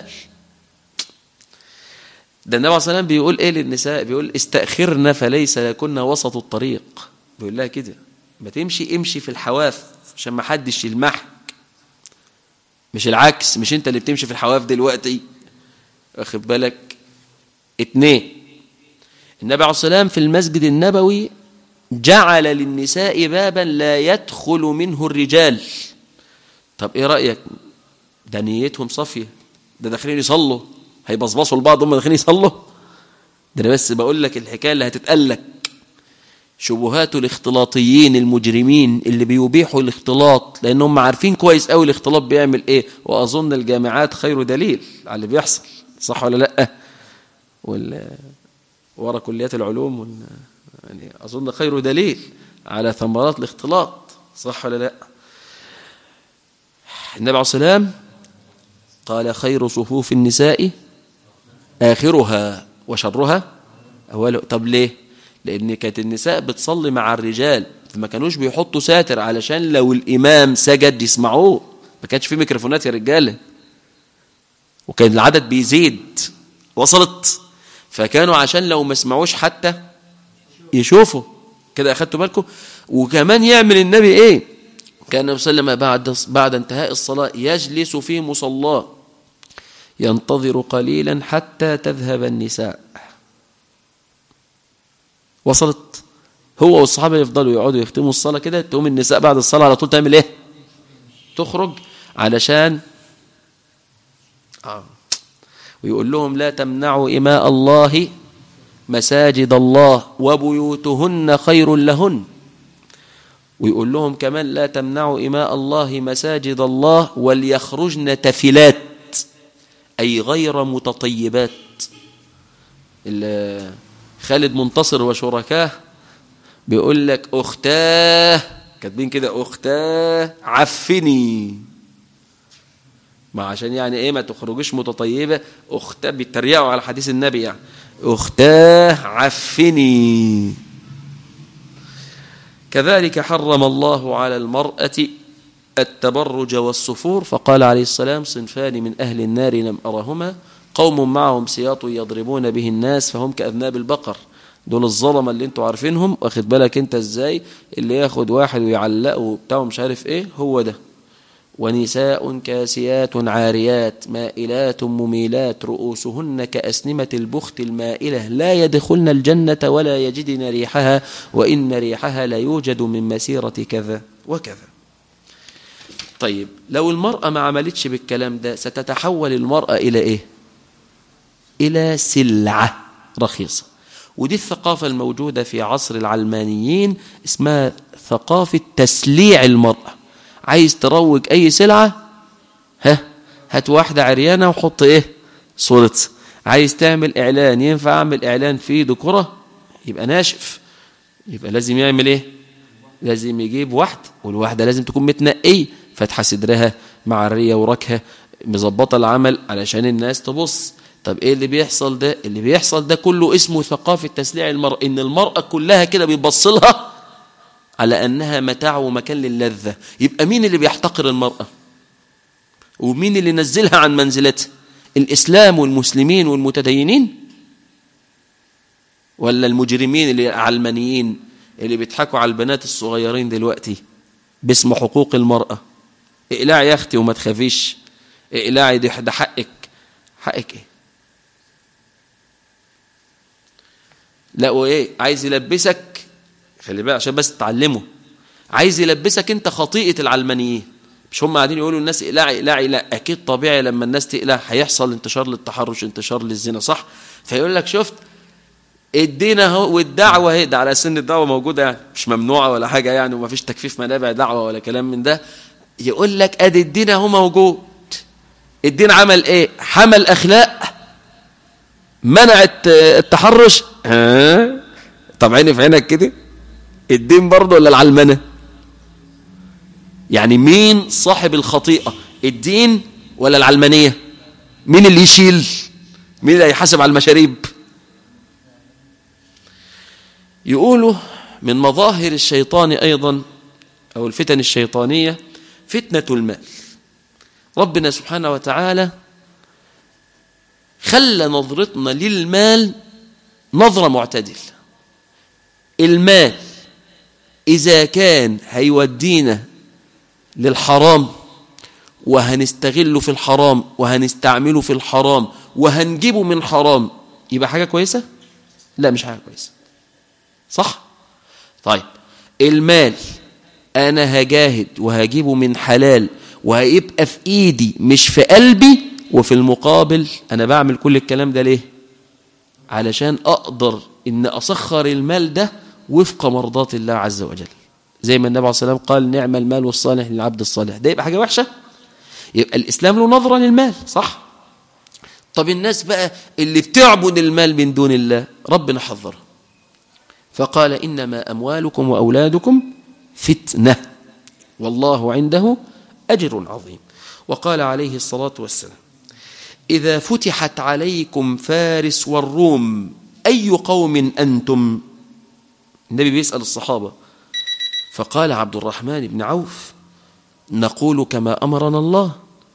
ده النبي عليه الصلاة والسلام بيقول ايه للنساء بيقول استأخرن فليس لكن وسط الطريق بيقول لها كده ما تمشي امشي في الحواف عشان ما حدش يلمحك مش العكس مش انت اللي بتمشي في الحواف دلوقتي واخد بالك اتنين النبي عليه الصلاة والسلام في المسجد النبوي جعل للنساء بابا لا يدخل منه الرجال طب ايه رأيك ده نيتهم صافية ده داخلين يصلوا هيبصبصوا لبعض هم داخلين يصلوا ده انا بس بقول لك الحكايه اللي هتتقلك شبهات الاختلاطيين المجرمين اللي بيبيحوا الاختلاط لانهم عارفين كويس قوي الاختلاط بيعمل ايه واظن الجامعات خير دليل على اللي بيحصل صح ولا لا وال ورا كليات العلوم وال... يعني اظن خير دليل على ثمرات الاختلاط صح ولا لا النبي عليه السلام قال خير صفوف النساء آخرها وشرها أوله طب ليه لأن كانت النساء بتصلي مع الرجال فما كانوش بيحطوا ساتر علشان لو الإمام سجد يسمعوه ما كانش في ميكروفونات يا رجالة وكان العدد بيزيد وصلت فكانوا عشان لو ما سمعوش حتى يشوفوا كده أخدتوا بالكم وكمان يعمل النبي إيه كان النبي صلى الله عليه وسلم بعد بعد انتهاء الصلاة يجلس في مصلاه ينتظر قليلا حتى تذهب النساء وصلت هو والصحابة يفضلوا يقعدوا يختموا الصلاة كده تقوم النساء بعد الصلاة على طول تعمل ايه تخرج علشان آه. ويقول لهم لا تمنعوا إماء الله مساجد الله وبيوتهن خير لهن ويقول لهم كمان لا تمنعوا إماء الله مساجد الله وليخرجن تفلات أي غير متطيبات خالد منتصر وشركاه بيقول لك أختاه كاتبين كده أختاه عفني ما عشان يعني ايه ما تخرجش متطيبة أختاه بيتريقوا على حديث النبي يعني أختاه عفني كذلك حرم الله على المرأة التبرج والسفور فقال عليه السلام صنفان من أهل النار لم أرهما قوم معهم سياط يضربون به الناس فهم كأذناب البقر دول الظلمة اللي انتوا عارفينهم واخد بالك انت ازاي اللي ياخد واحد ويعلقه بتاعه مش عارف ايه هو ده ونساء كاسيات عاريات مائلات مميلات رؤوسهن كأسنمة البخت المائلة لا يدخلن الجنة ولا يجدن ريحها وإن ريحها لا يوجد من مسيرة كذا وكذا طيب لو المرأة ما عملتش بالكلام ده ستتحول المرأة إلى إيه إلى سلعة رخيصة ودي الثقافة الموجودة في عصر العلمانيين اسمها ثقافة تسليع المرأة عايز تروج أي سلعة ها هات واحدة عريانة وحط إيه صورتها عايز تعمل إعلان ينفع أعمل إعلان فيه دكرة يبقى ناشف يبقى لازم يعمل إيه لازم يجيب واحدة والواحدة لازم تكون متنقية فاتحة صدرها معرية وركها مظبطة العمل علشان الناس تبص طب ايه اللي بيحصل ده اللي بيحصل ده كله اسمه ثقافة تسليع المرأة ان المرأة كلها كده بيبص لها على انها متاع ومكان للذة يبقى مين اللي بيحتقر المرأة ومين اللي نزلها عن منزلتها الاسلام والمسلمين والمتدينين ولا المجرمين اللي العلمانيين اللي بيضحكوا على البنات الصغيرين دلوقتي باسم حقوق المرأة اقلعي يا اختي وما تخافيش اقلعي ده حقك حقك ايه لا وايه عايز يلبسك خلي بالك عشان بس تتعلمه عايز يلبسك انت خطيئه العلمانيين مش هم قاعدين يقولوا الناس اقلعي اقلعي لا اكيد طبيعي لما الناس تقلع هيحصل انتشار للتحرش انتشار للزنا صح فيقول لك شفت الدين اهو والدعوه اهي ده على سن الدعوه موجوده يعني مش ممنوعه ولا حاجه يعني وما فيش تكفيف منابع دعوه ولا كلام من ده يقول لك ادي الدين اهو موجود الدين عمل ايه حمل اخلاق منعت التحرش ها طب عيني في عينك كده الدين برضه ولا العلمنه يعني مين صاحب الخطيئه الدين ولا العلمانيه مين اللي يشيل مين اللي هيحاسب على المشاريب يقولوا من مظاهر الشيطان ايضا او الفتن الشيطانيه فتنه المال ربنا سبحانه وتعالى خلى نظرتنا للمال نظرة معتدلة المال إذا كان هيودينا للحرام وهنستغله في الحرام وهنستعمله في الحرام وهنجيبه من حرام يبقى حاجة كويسة؟ لا مش حاجة كويسة صح؟ طيب المال أنا هجاهد وهجيبه من حلال وهيبقى في إيدي مش في قلبي وفي المقابل أنا بعمل كل الكلام ده ليه؟ علشان أقدر إن أسخر المال ده وفق مرضات الله عز وجل زي ما النبي عليه الصلاة والسلام قال نعم المال الصالح للعبد الصالح ده يبقى حاجة وحشة يبقى الإسلام له نظرة للمال صح طب الناس بقى اللي بتعبد المال من دون الله ربنا حذره فقال إنما أموالكم وأولادكم فتنة والله عنده أجر عظيم وقال عليه الصلاة والسلام إذا فتحت عليكم فارس والروم أي قوم أنتم النبي بيسأل الصحابة فقال عبد الرحمن بن عوف نقول كما أمرنا الله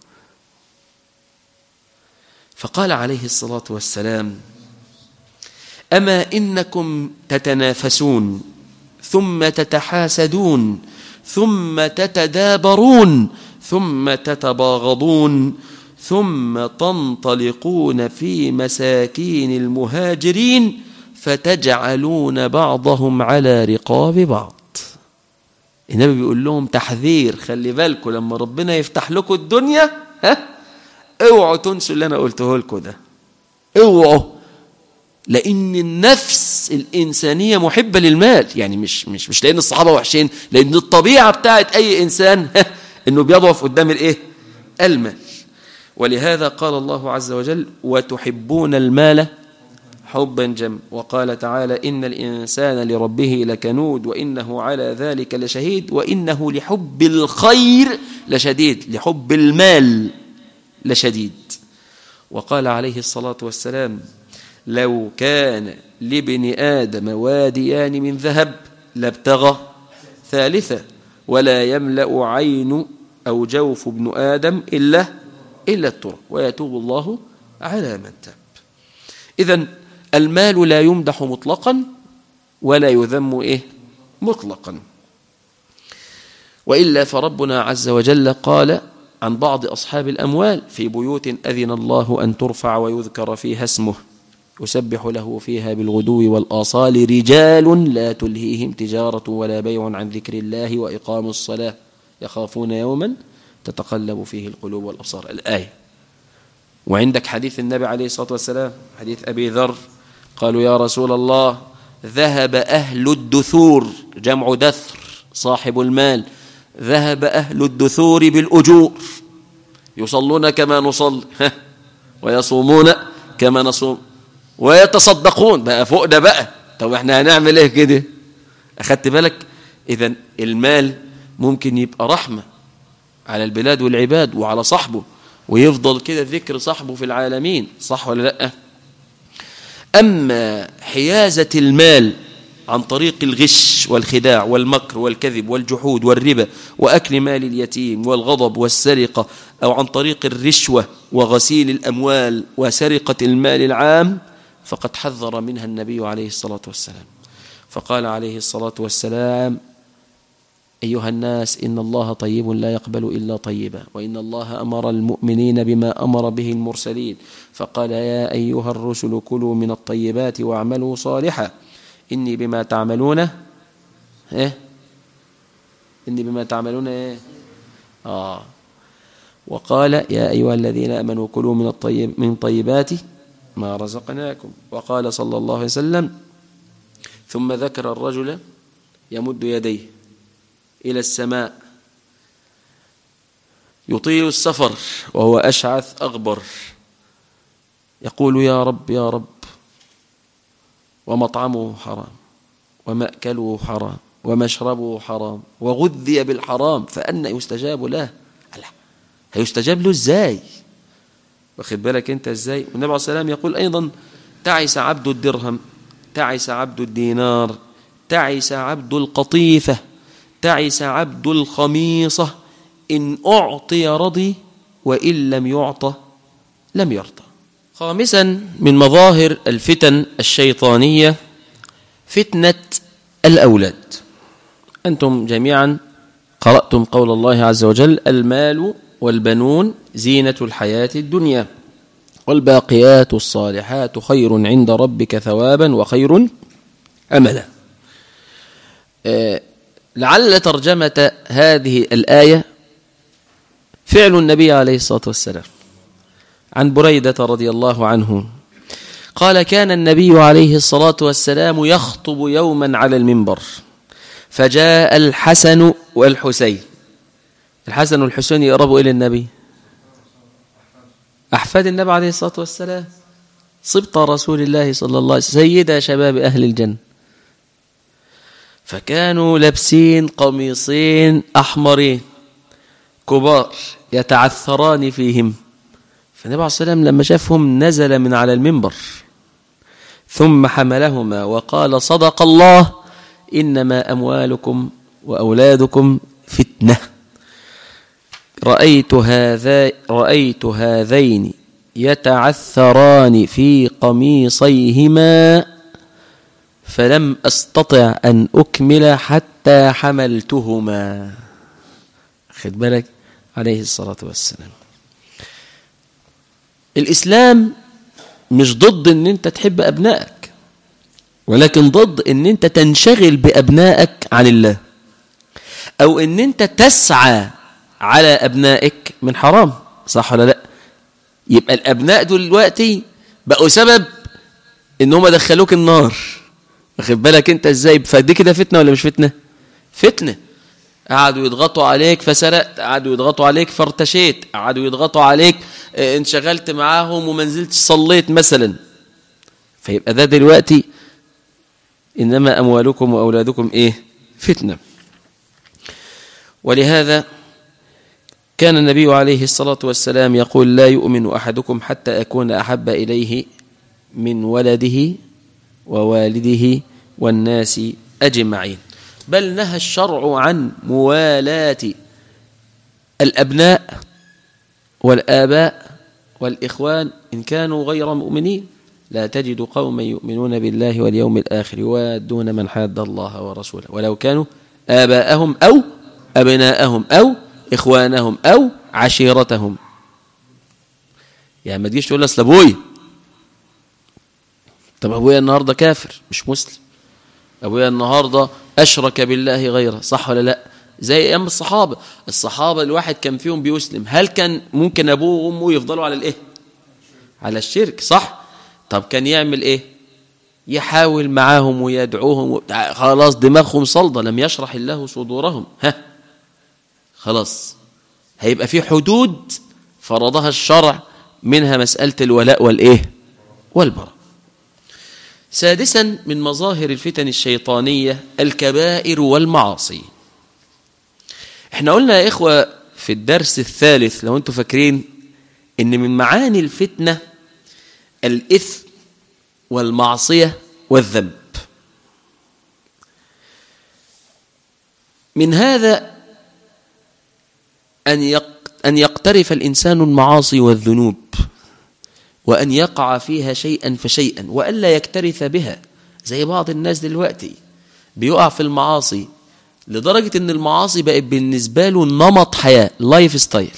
فقال عليه الصلاة والسلام أما إنكم تتنافسون ثم تتحاسدون ثم تتدابرون ثم تتباغضون ثم تنطلقون في مساكين المهاجرين فتجعلون بعضهم على رقاب بعض النبي بيقول لهم تحذير خلي بالكم لما ربنا يفتح لكم الدنيا ها اوعوا تنسوا اللي انا قلته لكم ده اوعوا لان النفس الانسانيه محبه للمال يعني مش مش مش لان الصحابه وحشين لان الطبيعه بتاعت اي انسان انه بيضعف قدام الايه المال ولهذا قال الله عز وجل وتحبون المال حبا جم وقال تعالى إن الإنسان لربه لكنود وإنه على ذلك لشهيد وإنه لحب الخير لشديد لحب المال لشديد وقال عليه الصلاة والسلام لو كان لابن آدم واديان من ذهب لابتغى ثالثة ولا يملأ عين أو جوف ابن آدم إلا إلا التراب ويتوب الله على من تاب إذا المال لا يمدح مطلقا ولا يذم إيه مطلقا وإلا فربنا عز وجل قال عن بعض أصحاب الأموال في بيوت أذن الله أن ترفع ويذكر فيها اسمه يسبح له فيها بالغدو والآصال رجال لا تلهيهم تجارة ولا بيع عن ذكر الله وإقام الصلاة يخافون يوما تتقلب فيه القلوب والأبصار الآية وعندك حديث النبي عليه الصلاة والسلام حديث أبي ذر قالوا يا رسول الله ذهب أهل الدثور جمع دثر صاحب المال ذهب أهل الدثور بالأجور يصلون كما نصلي ويصومون كما نصوم ويتصدقون بقى فوق ده بقى طب احنا هنعمل ايه كده اخدت بالك اذا المال ممكن يبقى رحمة على البلاد والعباد وعلى صاحبه ويفضل كده ذكر صاحبه في العالمين صح ولا لا أما حيازة المال عن طريق الغش والخداع والمكر والكذب والجحود والربا وأكل مال اليتيم والغضب والسرقة أو عن طريق الرشوة وغسيل الأموال وسرقة المال العام فقد حذر منها النبي عليه الصلاة والسلام فقال عليه الصلاة والسلام أيها الناس إن الله طيب لا يقبل إلا طيبا وإن الله أمر المؤمنين بما أمر به المرسلين فقال يا أيها الرسل كلوا من الطيبات واعملوا صالحا إني بما تعملون إيه إني بما تعملون إيه آه وقال يا أيها الذين آمنوا كلوا من الطيب من طيبات ما رزقناكم وقال صلى الله عليه وسلم ثم ذكر الرجل يمد يديه إلى السماء يطيل السفر وهو أشعث أغبر يقول يا رب يا رب ومطعمه حرام ومأكله حرام ومشربه حرام وغذي بالحرام فأنا يستجاب له لا هيستجاب له ازاي واخد بالك انت ازاي والنبي عليه السلام يقول ايضا تعس عبد الدرهم تعس عبد الدينار تعس عبد القطيفة تعس عبد الخميصة إن أعطي رضي وإن لم يعطى لم يرضى خامسا من مظاهر الفتن الشيطانية فتنة الأولاد أنتم جميعا قرأتم قول الله عز وجل المال والبنون زينة الحياة الدنيا والباقيات الصالحات خير عند ربك ثوابا وخير أملا لعل ترجمة هذه الآية فعل النبي عليه الصلاة والسلام عن بريدة رضي الله عنه قال كان النبي عليه الصلاة والسلام يخطب يوما على المنبر فجاء الحسن والحسين الحسن والحسين يقربوا إلى النبي أحفاد النبي عليه الصلاة والسلام صبط رسول الله صلى الله عليه وسلم سيدا شباب أهل الجنة فكانوا لابسين قميصين أحمرين كبار يتعثران فيهم فالنبي عليه الصلاة والسلام لما شافهم نزل من على المنبر ثم حملهما وقال صدق الله إنما أموالكم وأولادكم فتنة رأيت, هذا رأيت هذين يتعثران في قميصيهما فلم أستطع أن أكمل حتى حملتهما خد بالك عليه الصلاة والسلام الإسلام مش ضد ان انت تحب أبنائك ولكن ضد ان انت تنشغل بأبنائك عن الله أو ان انت تسعى على أبنائك من حرام صح ولا لا يبقى الأبناء دلوقتي بقوا سبب ان هم دخلوك النار واخد بالك انت ازاي فدي كده فتنة ولا مش فتنة فتنة قعدوا يضغطوا عليك فسرقت قعدوا يضغطوا عليك فارتشيت قعدوا يضغطوا عليك اه انشغلت معاهم وما نزلتش صليت مثلا فيبقى ده دلوقتي إنما أموالكم وأولادكم إيه فتنة ولهذا كان النبي عليه الصلاة والسلام يقول لا يؤمن أحدكم حتى أكون أحب إليه من ولده ووالده والناس أجمعين بل نهى الشرع عن موالاة الأبناء والآباء والإخوان إن كانوا غير مؤمنين لا تجد قوما يؤمنون بالله واليوم الآخر يوادون من حاد الله ورسوله ولو كانوا آباءهم أو أبناءهم أو إخوانهم أو عشيرتهم يعني ما تجيش تقول أصل أبوي طب أبويا النهاردة كافر مش مسلم أبويا النهاردة أشرك بالله غيره صح ولا لا زي أيام الصحابة الصحابة الواحد كان فيهم بيسلم هل كان ممكن أبوه وأمه يفضلوا على الإيه على الشرك صح طب كان يعمل إيه يحاول معاهم ويدعوهم خلاص دماغهم صلدة لم يشرح الله صدورهم ها خلاص هيبقى في حدود فرضها الشرع منها مسألة الولاء والإيه والبراء سادسا من مظاهر الفتن الشيطانية الكبائر والمعاصي احنا قلنا يا إخوة في الدرس الثالث لو انتم فاكرين ان من معاني الفتنة الإثم والمعصية والذنب من هذا أن أن يقترف الإنسان المعاصي والذنوب وأن يقع فيها شيئا فشيئا وألا يكترث بها زي بعض الناس دلوقتي بيقع في المعاصي لدرجة أن المعاصي بقت بالنسبة له نمط حياة لايف ستايل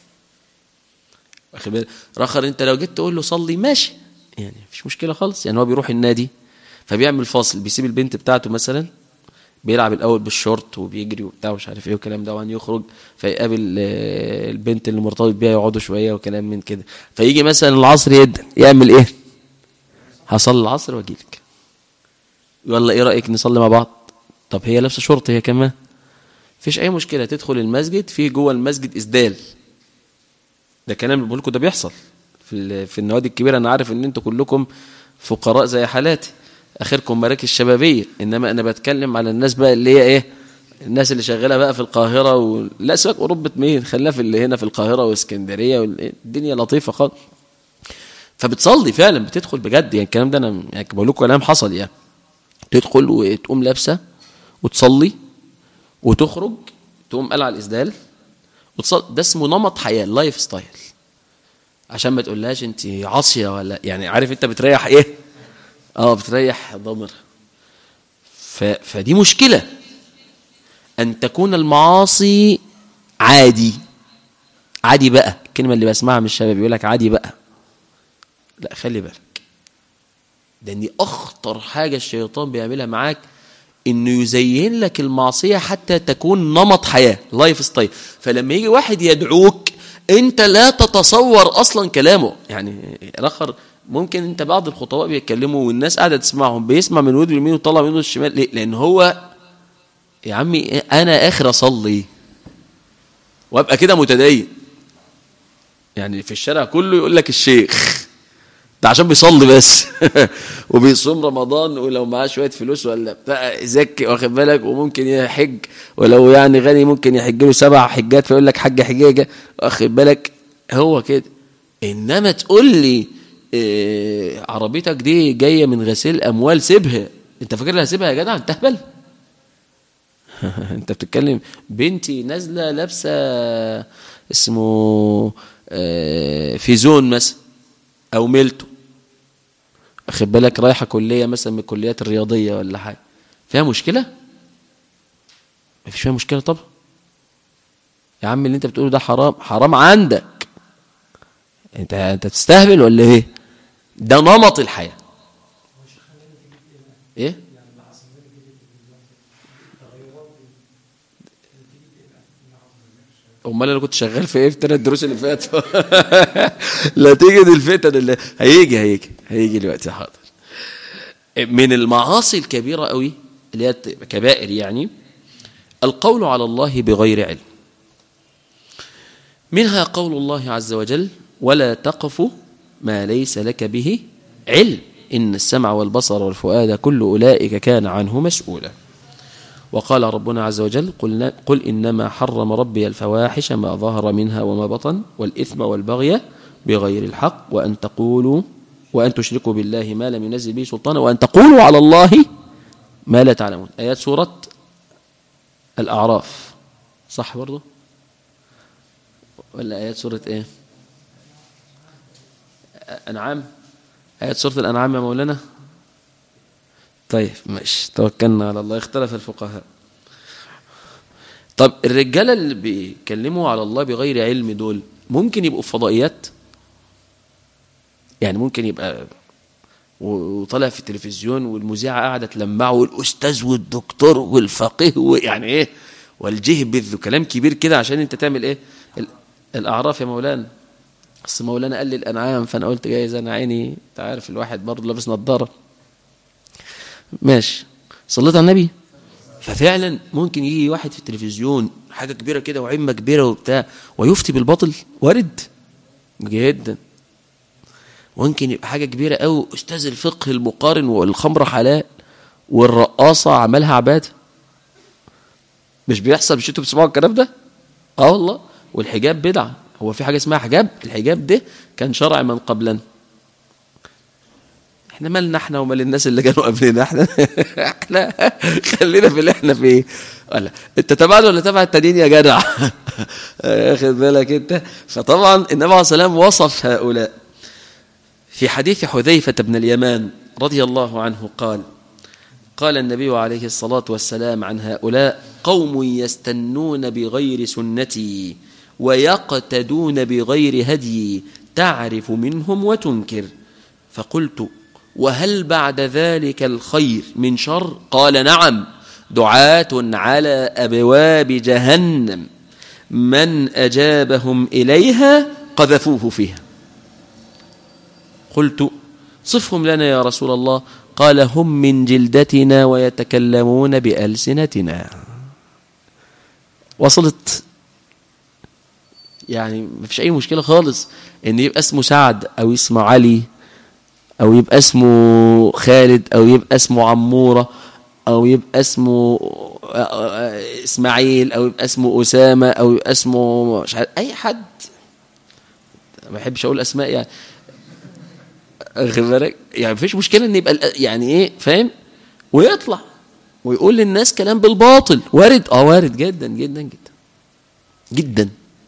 رخر أنت لو جيت تقول له صلي ماشي يعني مفيش مشكلة خالص يعني هو بيروح النادي فبيعمل فاصل بيسيب البنت بتاعته مثلا بيلعب الاول بالشورت وبيجري وبتاع مش عارف ايه والكلام ده وان يخرج فيقابل البنت اللي مرتبط بيها يقعدوا شويه وكلام من كده فيجي مثلا العصر يدن يعمل ايه هصلي العصر واجي لك يلا ايه رايك نصلي مع بعض طب هي لابسه شورت هي كمان مفيش اي مشكله تدخل المسجد في جوه المسجد اسدال ده كلام اللي بقول لكم ده بيحصل في في النوادي الكبيره انا عارف ان انتوا كلكم فقراء زي حالاتي اخركم مراكز شبابيه انما انا بتكلم على الناس بقى اللي هي ايه الناس اللي شغاله بقى في القاهره و... لا سيبك اوروبا مين خلينا في اللي هنا في القاهره واسكندريه والدنيا لطيفه خالص فبتصلي فعلا بتدخل بجد يعني الكلام ده انا يعني بقول لكم كلام حصل يعني تدخل وتقوم لابسه وتصلي وتخرج تقوم قلع الاسدال وتصلي ده اسمه نمط حياه لايف ستايل عشان ما تقولهاش انت عاصيه ولا يعني عارف انت بتريح ايه اه بتريح ضمر ف... فدي مشكلة أن تكون المعاصي عادي عادي بقى الكلمة اللي بسمعها من الشباب يقول لك عادي بقى لا خلي بالك لأن دي أخطر حاجة الشيطان بيعملها معاك إنه يزين لك المعصية حتى تكون نمط حياة لايف ستايل فلما يجي واحد يدعوك أنت لا تتصور أصلا كلامه يعني رخر ممكن انت بعض الخطباء بيتكلموا والناس قاعده تسمعهم بيسمع من ودنه اليمين ويطلع من ودنه الشمال ليه؟ لان هو يا عمي انا اخر اصلي وابقى كده متدين يعني في الشارع كله يقول لك الشيخ ده عشان بيصلي بس وبيصوم رمضان ولو معاه شويه فلوس ولا بتاع يزكي واخد بالك وممكن يحج ولو يعني غني ممكن يحج له سبع حجات فيقول لك حج حجاجه واخد بالك هو كده انما تقول لي إيه عربيتك دي جايه من غسيل اموال سيبها انت فاكر هسيبها يا جدع انت اهبل انت بتتكلم بنتي نازله لابسه اسمه آه، فيزون مثلا او ميلتو واخد بالك رايحه كليه مثلا من الكليات الرياضيه ولا حاجه فيها مشكله مفيش فيها مشكله طبعا يا عم اللي انت بتقوله ده حرام حرام عندك انت انت بتستهبل ولا ايه ده نمط الحياه ايه امال انا كنت شغال في ايه في الثلاث دروس اللي فاتوا لا تيجي الفتن اللي هيجي هيجي هيجي دلوقتي حاضر من المعاصي الكبيره قوي اللي هي كبائر يعني القول على الله بغير علم منها قول الله عز وجل ولا تقف ما ليس لك به علم إن السمع والبصر والفؤاد كل أولئك كان عنه مسؤولا وقال ربنا عز وجل قل, قل إنما حرم ربي الفواحش ما ظهر منها وما بطن والإثم والبغي بغير الحق وأن تقولوا وأن تشركوا بالله ما لم ينزل به سلطانا وأن تقولوا على الله ما لا تعلمون آيات سورة الأعراف صح برضه ولا آيات سورة إيه أنعام آيات سورة الأنعام يا مولانا طيب ماشي توكلنا على الله اختلف الفقهاء طب الرجالة اللي بيكلموا على الله بغير علم دول ممكن يبقوا في فضائيات يعني ممكن يبقى وطلع في التلفزيون والمذيعة قاعدة تلمعه والأستاذ والدكتور والفقيه ويعني إيه والجهبذ وكلام كبير كده عشان أنت تعمل إيه الأعراف يا مولانا بس مولانا قال لي الأنعام فأنا قلت جايز أنا عيني أنت عارف الواحد برضه لابس نظارة ماشي صليت على النبي ففعلا ممكن يجي واحد في التلفزيون حاجة كبيرة كده وعمة كبيرة وبتاع ويفتي بالباطل وارد جدا ممكن يبقى حاجة كبيرة قوي أستاذ الفقه المقارن والخمر حلال والرقاصة عملها عبادة مش بيحصل مش انتوا بتسمعوا الكلام ده؟ اه والله والحجاب بدعة هو في حاجة اسمها حجاب الحجاب ده كان شرع من قبلنا احنا مالنا احنا ومال الناس اللي كانوا قبلنا احنا احنا خلينا في اللي احنا فيه ولا انت تبعنا ولا تبع التانيين يا جدع اخد بالك انت فطبعا النبي عليه السلام وصف هؤلاء في حديث حذيفة بن اليمان رضي الله عنه قال قال النبي عليه الصلاة والسلام عن هؤلاء قوم يستنون بغير سنتي ويقتدون بغير هدي تعرف منهم وتنكر فقلت وهل بعد ذلك الخير من شر قال نعم دعاة على أبواب جهنم من أجابهم إليها قذفوه فيها قلت صفهم لنا يا رسول الله قال هم من جلدتنا ويتكلمون بألسنتنا وصلت يعني ما فيش أي مشكلة خالص إن يبقى اسمه سعد أو اسمه علي أو يبقى اسمه خالد أو يبقى اسمه عمورة أو يبقى اسمه إسماعيل أو يبقى اسمه أسامة أو يبقى اسمه مش عارف أي حد ما بحبش أقول أسماء يعني بالك يعني مفيش مشكلة إن يبقى يعني إيه فاهم ويطلع ويقول للناس كلام بالباطل وارد اه وارد جدا جدا جدا جدا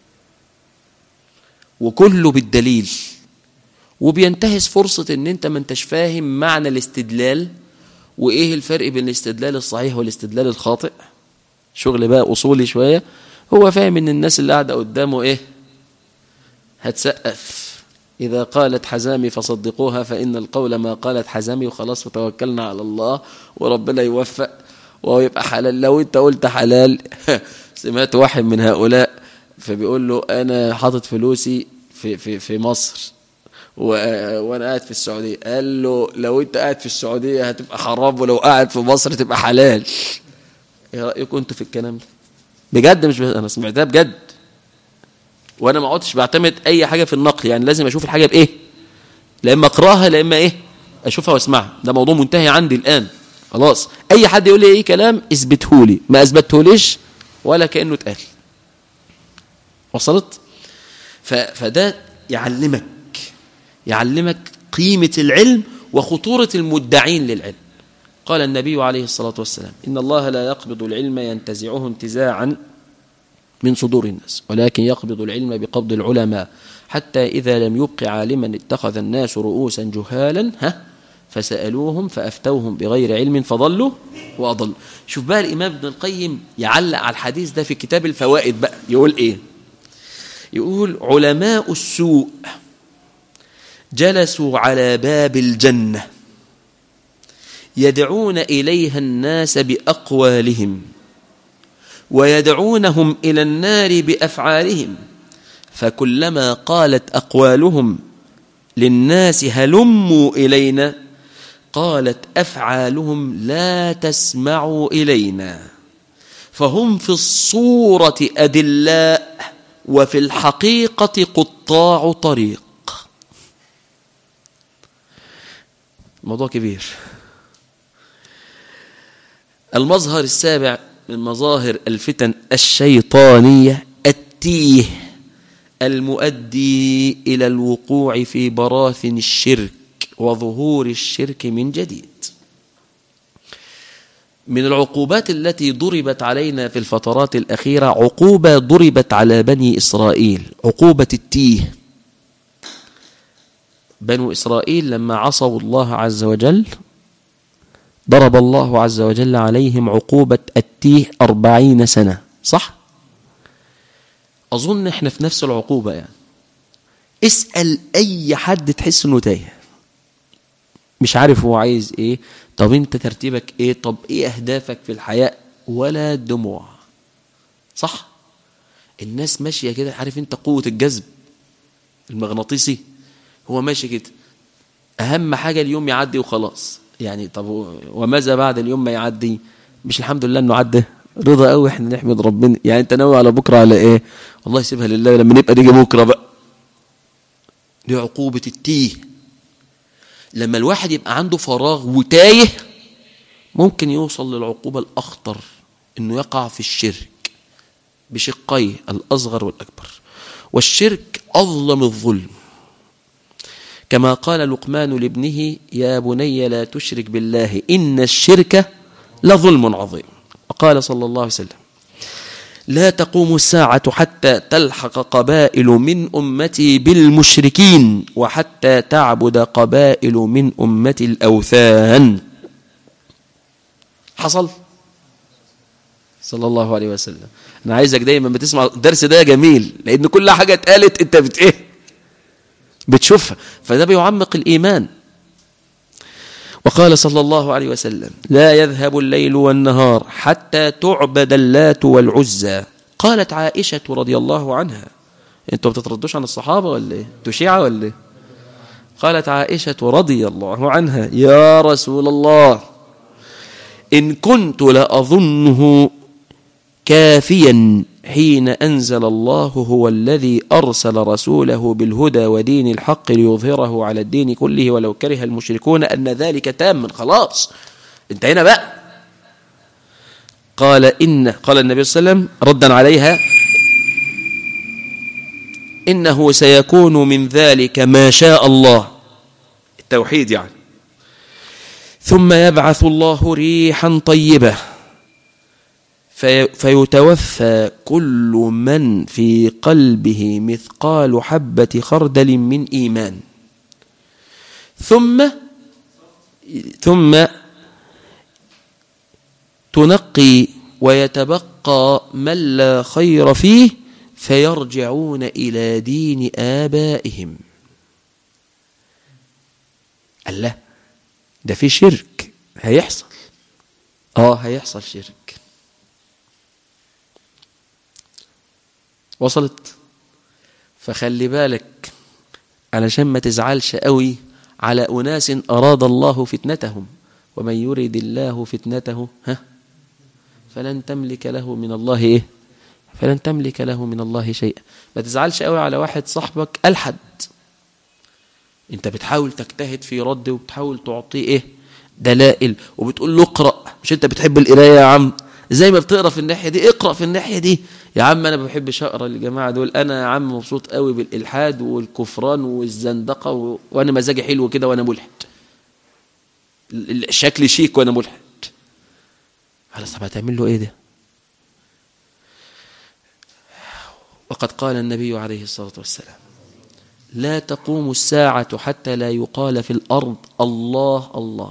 وكله بالدليل وبينتهز فرصة ان انت ما انتش فاهم معنى الاستدلال وايه الفرق بين الاستدلال الصحيح والاستدلال الخاطئ شغل بقى اصولي شوية هو فاهم ان الناس اللي قاعدة قدامه ايه هتسقف إذا قالت حزامي فصدقوها فإن القول ما قالت حزامي وخلاص وتوكلنا على الله وربنا يوفق وهو يبقى حلال لو انت قلت حلال سمعت واحد من هؤلاء فبيقول له أنا حاطط فلوسي في, في, في مصر و... وانا قاعد في السعوديه قال له لو انت قاعد في السعوديه هتبقى حرام ولو قاعد في مصر تبقى حلال ايه رايكم انتوا في الكلام ده بجد مش ب... انا سمعتها بجد وانا ما عدتش بعتمد اي حاجه في النقل يعني لازم اشوف الحاجه بايه لا اما اقراها لا اما ايه اشوفها واسمعها ده موضوع منتهي عندي الان خلاص اي حد يقول لي اي كلام اثبته لي ما اثبتهوليش ولا كانه اتقال وصلت ف... فده يعلمك يعلمك قيمة العلم وخطورة المدعين للعلم قال النبي عليه الصلاة والسلام إن الله لا يقبض العلم ينتزعه انتزاعا من صدور الناس ولكن يقبض العلم بقبض العلماء حتى إذا لم يبق عالما اتخذ الناس رؤوسا جهالا ها فسألوهم فأفتوهم بغير علم فضلوا وأضلوا شوف بقى الإمام ابن القيم يعلق على الحديث ده في كتاب الفوائد بقى يقول إيه يقول علماء السوء جلسوا على باب الجنة يدعون إليها الناس بأقوالهم ويدعونهم إلى النار بأفعالهم فكلما قالت أقوالهم للناس هلموا إلينا قالت أفعالهم لا تسمعوا إلينا فهم في الصورة أدلاء وفي الحقيقة قطاع طريق موضوع كبير المظهر السابع من مظاهر الفتن الشيطانية التيه المؤدي إلى الوقوع في براثن الشرك وظهور الشرك من جديد من العقوبات التي ضربت علينا في الفترات الأخيرة عقوبة ضربت على بني إسرائيل عقوبة التيه بنو إسرائيل لما عصوا الله عز وجل ضرب الله عز وجل عليهم عقوبة التيه أربعين سنة صح؟ أظن إحنا في نفس العقوبة يعني اسأل أي حد تحس إنه تايه مش عارف هو عايز إيه طب أنت ترتيبك إيه طب إيه أهدافك في الحياة ولا دموع صح؟ الناس ماشية كده عارف أنت قوة الجذب المغناطيسي هو ماشي كده أهم حاجة اليوم يعدي وخلاص يعني طب وماذا بعد اليوم ما يعدي مش الحمد لله انه عدى رضا قوي احنا نحمد ربنا يعني انت ناوي على بكره على ايه والله سيبها لله لما نبقى نيجي بكره بقى دي عقوبه التيه لما الواحد يبقى عنده فراغ وتايه ممكن يوصل للعقوبه الاخطر انه يقع في الشرك بشقيه الاصغر والاكبر والشرك اظلم الظلم كما قال لقمان لابنه يا بني لا تشرك بالله إن الشرك لظلم عظيم وقال صلى الله عليه وسلم لا تقوم الساعة حتى تلحق قبائل من أمتي بالمشركين وحتى تعبد قبائل من أمتي الأوثان حصل صلى الله عليه وسلم أنا عايزك دايما بتسمع الدرس ده جميل لأن كل حاجة اتقالت أنت بت إيه بتشوفها فده بيعمق الإيمان وقال صلى الله عليه وسلم لا يذهب الليل والنهار حتى تعبد اللات والعزى قالت عائشة رضي الله عنها انتوا بتتردوش عن الصحابة ولا ايه انتوا شيعة ولا ايه قالت عائشة رضي الله عنها يا رسول الله إن كنت لأظنه كافيا حين أنزل الله هو الذي أرسل رسوله بالهدى ودين الحق ليظهره على الدين كله ولو كره المشركون أن ذلك تام خلاص انتهينا بقى قال إن قال النبي صلى الله عليه وسلم ردا عليها إنه سيكون من ذلك ما شاء الله التوحيد يعني ثم يبعث الله ريحا طيبة في فيتوفى كل من في قلبه مثقال حبة خردل من إيمان ثم ثم تنقي ويتبقى من لا خير فيه فيرجعون إلى دين آبائهم الله ده في شرك هيحصل اه هيحصل شرك وصلت فخلي بالك علشان ما تزعلش قوي على أناس أراد الله فتنتهم ومن يرد الله فتنته ها فلن تملك له من الله إيه فلن تملك له من الله شيئا ما تزعلش قوي على واحد صاحبك ألحد انت بتحاول تجتهد في رد وبتحاول تعطيه ايه دلائل وبتقول له اقرا مش انت بتحب القرايه يا عم زي ما بتقرا في الناحيه دي اقرا في الناحيه دي يا عم انا ما بحبش اقرا الجماعه دول انا يا عم مبسوط قوي بالالحاد والكفران والزندقه و... وانا مزاجي حلو كده وانا ملحد ال- ال- شكلي شيك وانا ملحد خلاص طب هتعمل له ايه ده وقد قال النبي عليه الصلاه والسلام لا تقوم الساعة حتى لا يقال في الأرض الله الله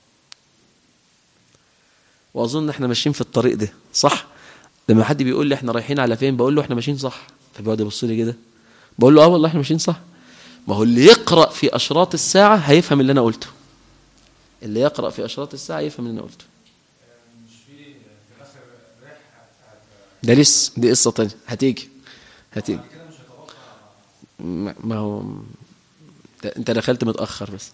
وأظن احنا ماشيين في الطريق ده صح لما حد بيقول لي احنا رايحين على فين بقول له احنا ماشيين صح فبيقعد يبص لي كده بقول له اه والله احنا ماشيين صح ما هو اللي يقرأ في أشراط الساعة هيفهم اللي أنا قلته اللي يقرأ في أشراط الساعة يفهم اللي أنا قلته ده لسه دي قصة تانية هتيجي هتيجي ما ما هو انت دخلت متأخر بس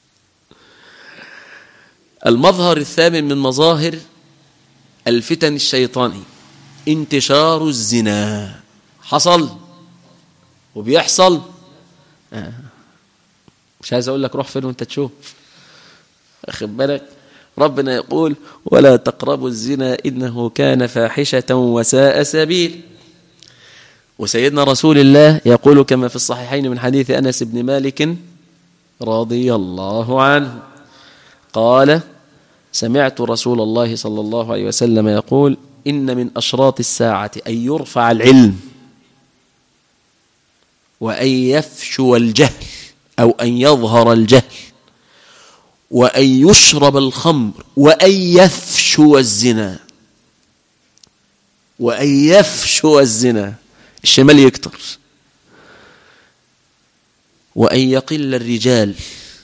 المظهر الثامن من مظاهر الفتن الشيطاني انتشار الزنا حصل وبيحصل آه. مش عايز اقول لك روح فين وانت تشوف واخد بالك ربنا يقول ولا تقربوا الزنا انه كان فاحشه وساء سبيل وسيدنا رسول الله يقول كما في الصحيحين من حديث انس بن مالك رضي الله عنه قال سمعت رسول الله صلى الله عليه وسلم يقول ان من اشراط الساعه ان يرفع العلم وان يفشو الجهل او ان يظهر الجهل وان يشرب الخمر وان يفشو الزنا وان يفشو الزنا الشمال يكتر وأن يقل الرجال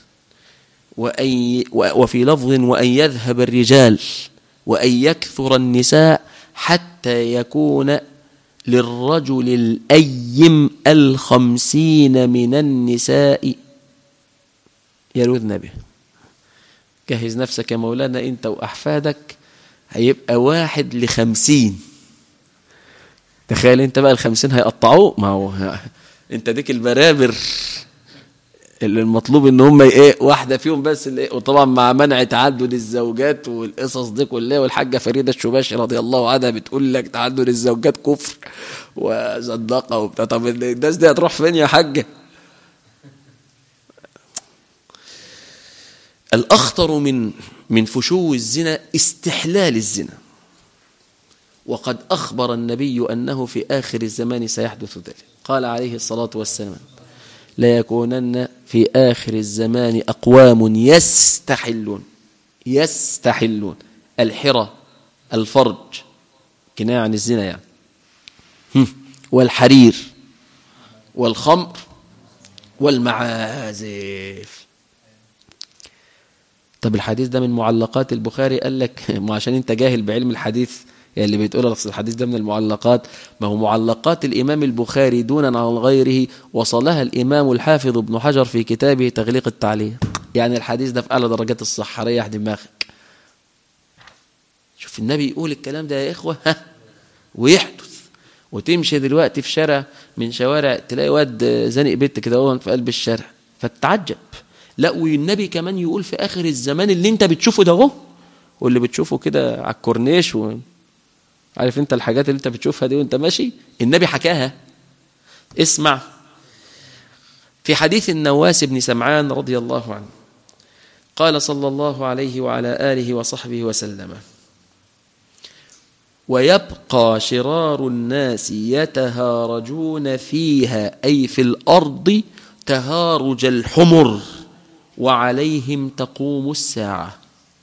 وأن وفي لفظ وأن يذهب الرجال وأن يكثر النساء حتى يكون للرجل الأيم الخمسين من النساء يلوذن به جهز نفسك يا مولانا أنت وأحفادك هيبقى واحد لخمسين تخيل انت بقى الخمسين هيقطعوه ما هو انت ديك البرابر اللي المطلوب ان هم ايه واحده فيهم بس اللي ايه وطبعا مع منع تعدد الزوجات والقصص دي كلها والحاجه فريده الشباشي رضي الله عنها بتقول لك تعدد الزوجات كفر وزندقه وبتاع طب الناس دي هتروح فين يا حاجه؟ الاخطر من من فشو الزنا استحلال الزنا وقد أخبر النبي أنه في آخر الزمان سيحدث ذلك قال عليه الصلاة والسلام لا يكونن في آخر الزمان أقوام يستحلون يستحلون الحرة الفرج كناية عن الزنا يعني والحرير والخمر والمعازف طب الحديث ده من معلقات البخاري قال لك ما عشان انت جاهل بعلم الحديث يعني اللي بتقول اصل الحديث ده من المعلقات ما هو معلقات الإمام البخاري دونا عن غيره وصلها الإمام الحافظ ابن حجر في كتابه تغليق التعليق يعني الحديث ده في أعلى درجات الصحة ريح دماغك شوف النبي يقول الكلام ده يا إخوة ها ويحدث وتمشي دلوقتي في شارع من شوارع تلاقي واد زنق بنت كده في قلب الشارع فتتعجب لا والنبي كمان يقول في آخر الزمان اللي انت بتشوفه ده اهو واللي بتشوفه كده على الكورنيش و... عارف انت الحاجات اللي انت بتشوفها دي وانت ماشي النبي حكاها اسمع في حديث النواس بن سمعان رضي الله عنه قال صلى الله عليه وعلى آله وصحبه وسلم ويبقى شرار الناس يتهارجون فيها أي في الأرض تهارج الحمر وعليهم تقوم الساعة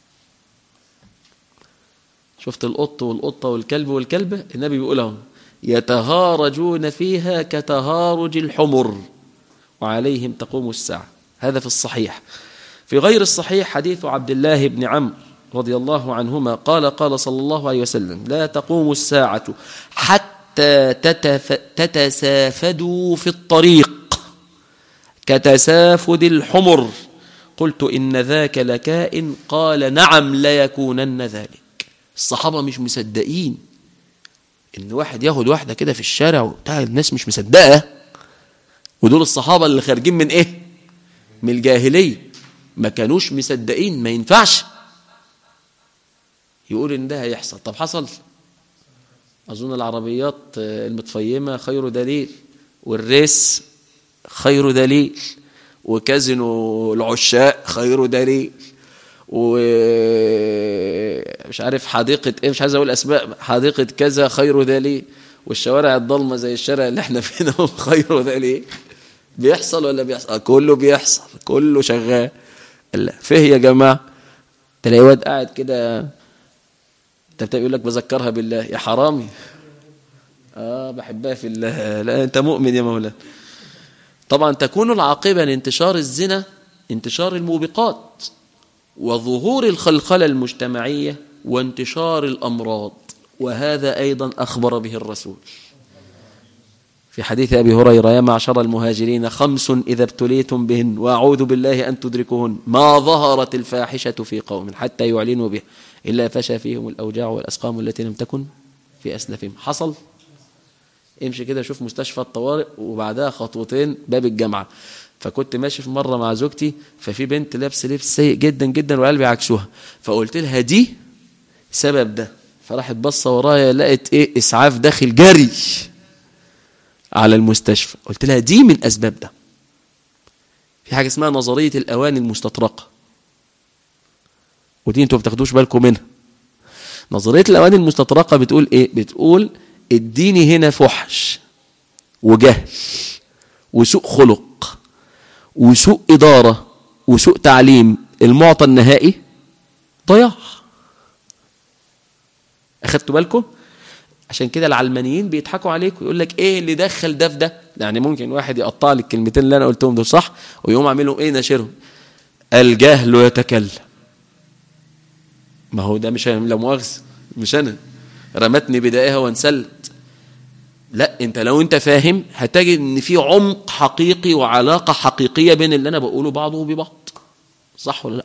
شفت القط والقطة والكلب والكلبة النبي بيقولهم يتهارجون فيها كتهارج الحمر وعليهم تقوم الساعة هذا في الصحيح في غير الصحيح حديث عبد الله بن عمرو رضي الله عنهما قال قال صلى الله عليه وسلم لا تقوم الساعة حتى تتف... تتسافدوا في الطريق كتسافد الحمر قلت إن ذاك لكائن قال نعم ليكونن ذلك الصحابة مش مصدقين إن واحد ياخد واحدة كده في الشارع وبتاع الناس مش مصدقة ودول الصحابة اللي خارجين من إيه؟ من الجاهلية ما كانوش مصدقين ما ينفعش يقول إن ده هيحصل طب حصل أظن العربيات المتفيمة خير دليل والريس خير دليل وكازينو العشاق خير دليل ومش عارف حديقة ايه مش عايز اقول اسماء حديقة كذا خير دليل والشوارع الضلمة زي الشارع اللي احنا فيه ده خير دليل بيحصل ولا بيحصل آه كله بيحصل كله شغال لا فيه يا جماعة تلاقي واد قاعد كده انت بيقول لك بذكرها بالله يا حرامي اه بحبها في الله لا انت مؤمن يا مولانا طبعا تكون العاقبة لانتشار الزنا انتشار الموبقات وظهور الخلخلة المجتمعية وانتشار الأمراض وهذا أيضا أخبر به الرسول في حديث أبي هريرة يا معشر المهاجرين خمس إذا ابتليتم بهن وأعوذ بالله أن تدركوهن ما ظهرت الفاحشة في قوم حتى يعلنوا به إلا فشى فيهم الأوجاع والأسقام التي لم تكن في أسلافهم حصل امشي كده شوف مستشفى الطوارئ وبعدها خطوتين باب الجامعة فكنت ماشي في مرة مع زوجتي ففي بنت لابسه لبس سيء جدا جدا وقلبي عكسوها فقلت لها دي سبب ده فراحت بصة ورايا لقت ايه اسعاف داخل جري على المستشفى قلت لها دي من اسباب ده في حاجة اسمها نظرية الاواني المستطرقة ودي انتوا ما بتاخدوش بالكم منها نظرية الاواني المستطرقة بتقول ايه بتقول اديني هنا فحش وجهل وسوء خلق وسوء إدارة وسوء تعليم المعطى النهائي ضياع أخدتوا بالكم عشان كده العلمانيين بيضحكوا عليك ويقول لك ايه اللي دخل ده في ده يعني ممكن واحد يقطع لك الكلمتين اللي انا قلتهم دول صح ويقوم عاملهم ايه ناشرهم الجهل يتكلم ما هو ده مش لا مؤاخذه مش انا رمتني بدائها وانسلت لا انت لو انت فاهم هتجد ان في عمق حقيقي وعلاقة حقيقية بين اللي انا بقوله بعضه ببعض صح ولا لا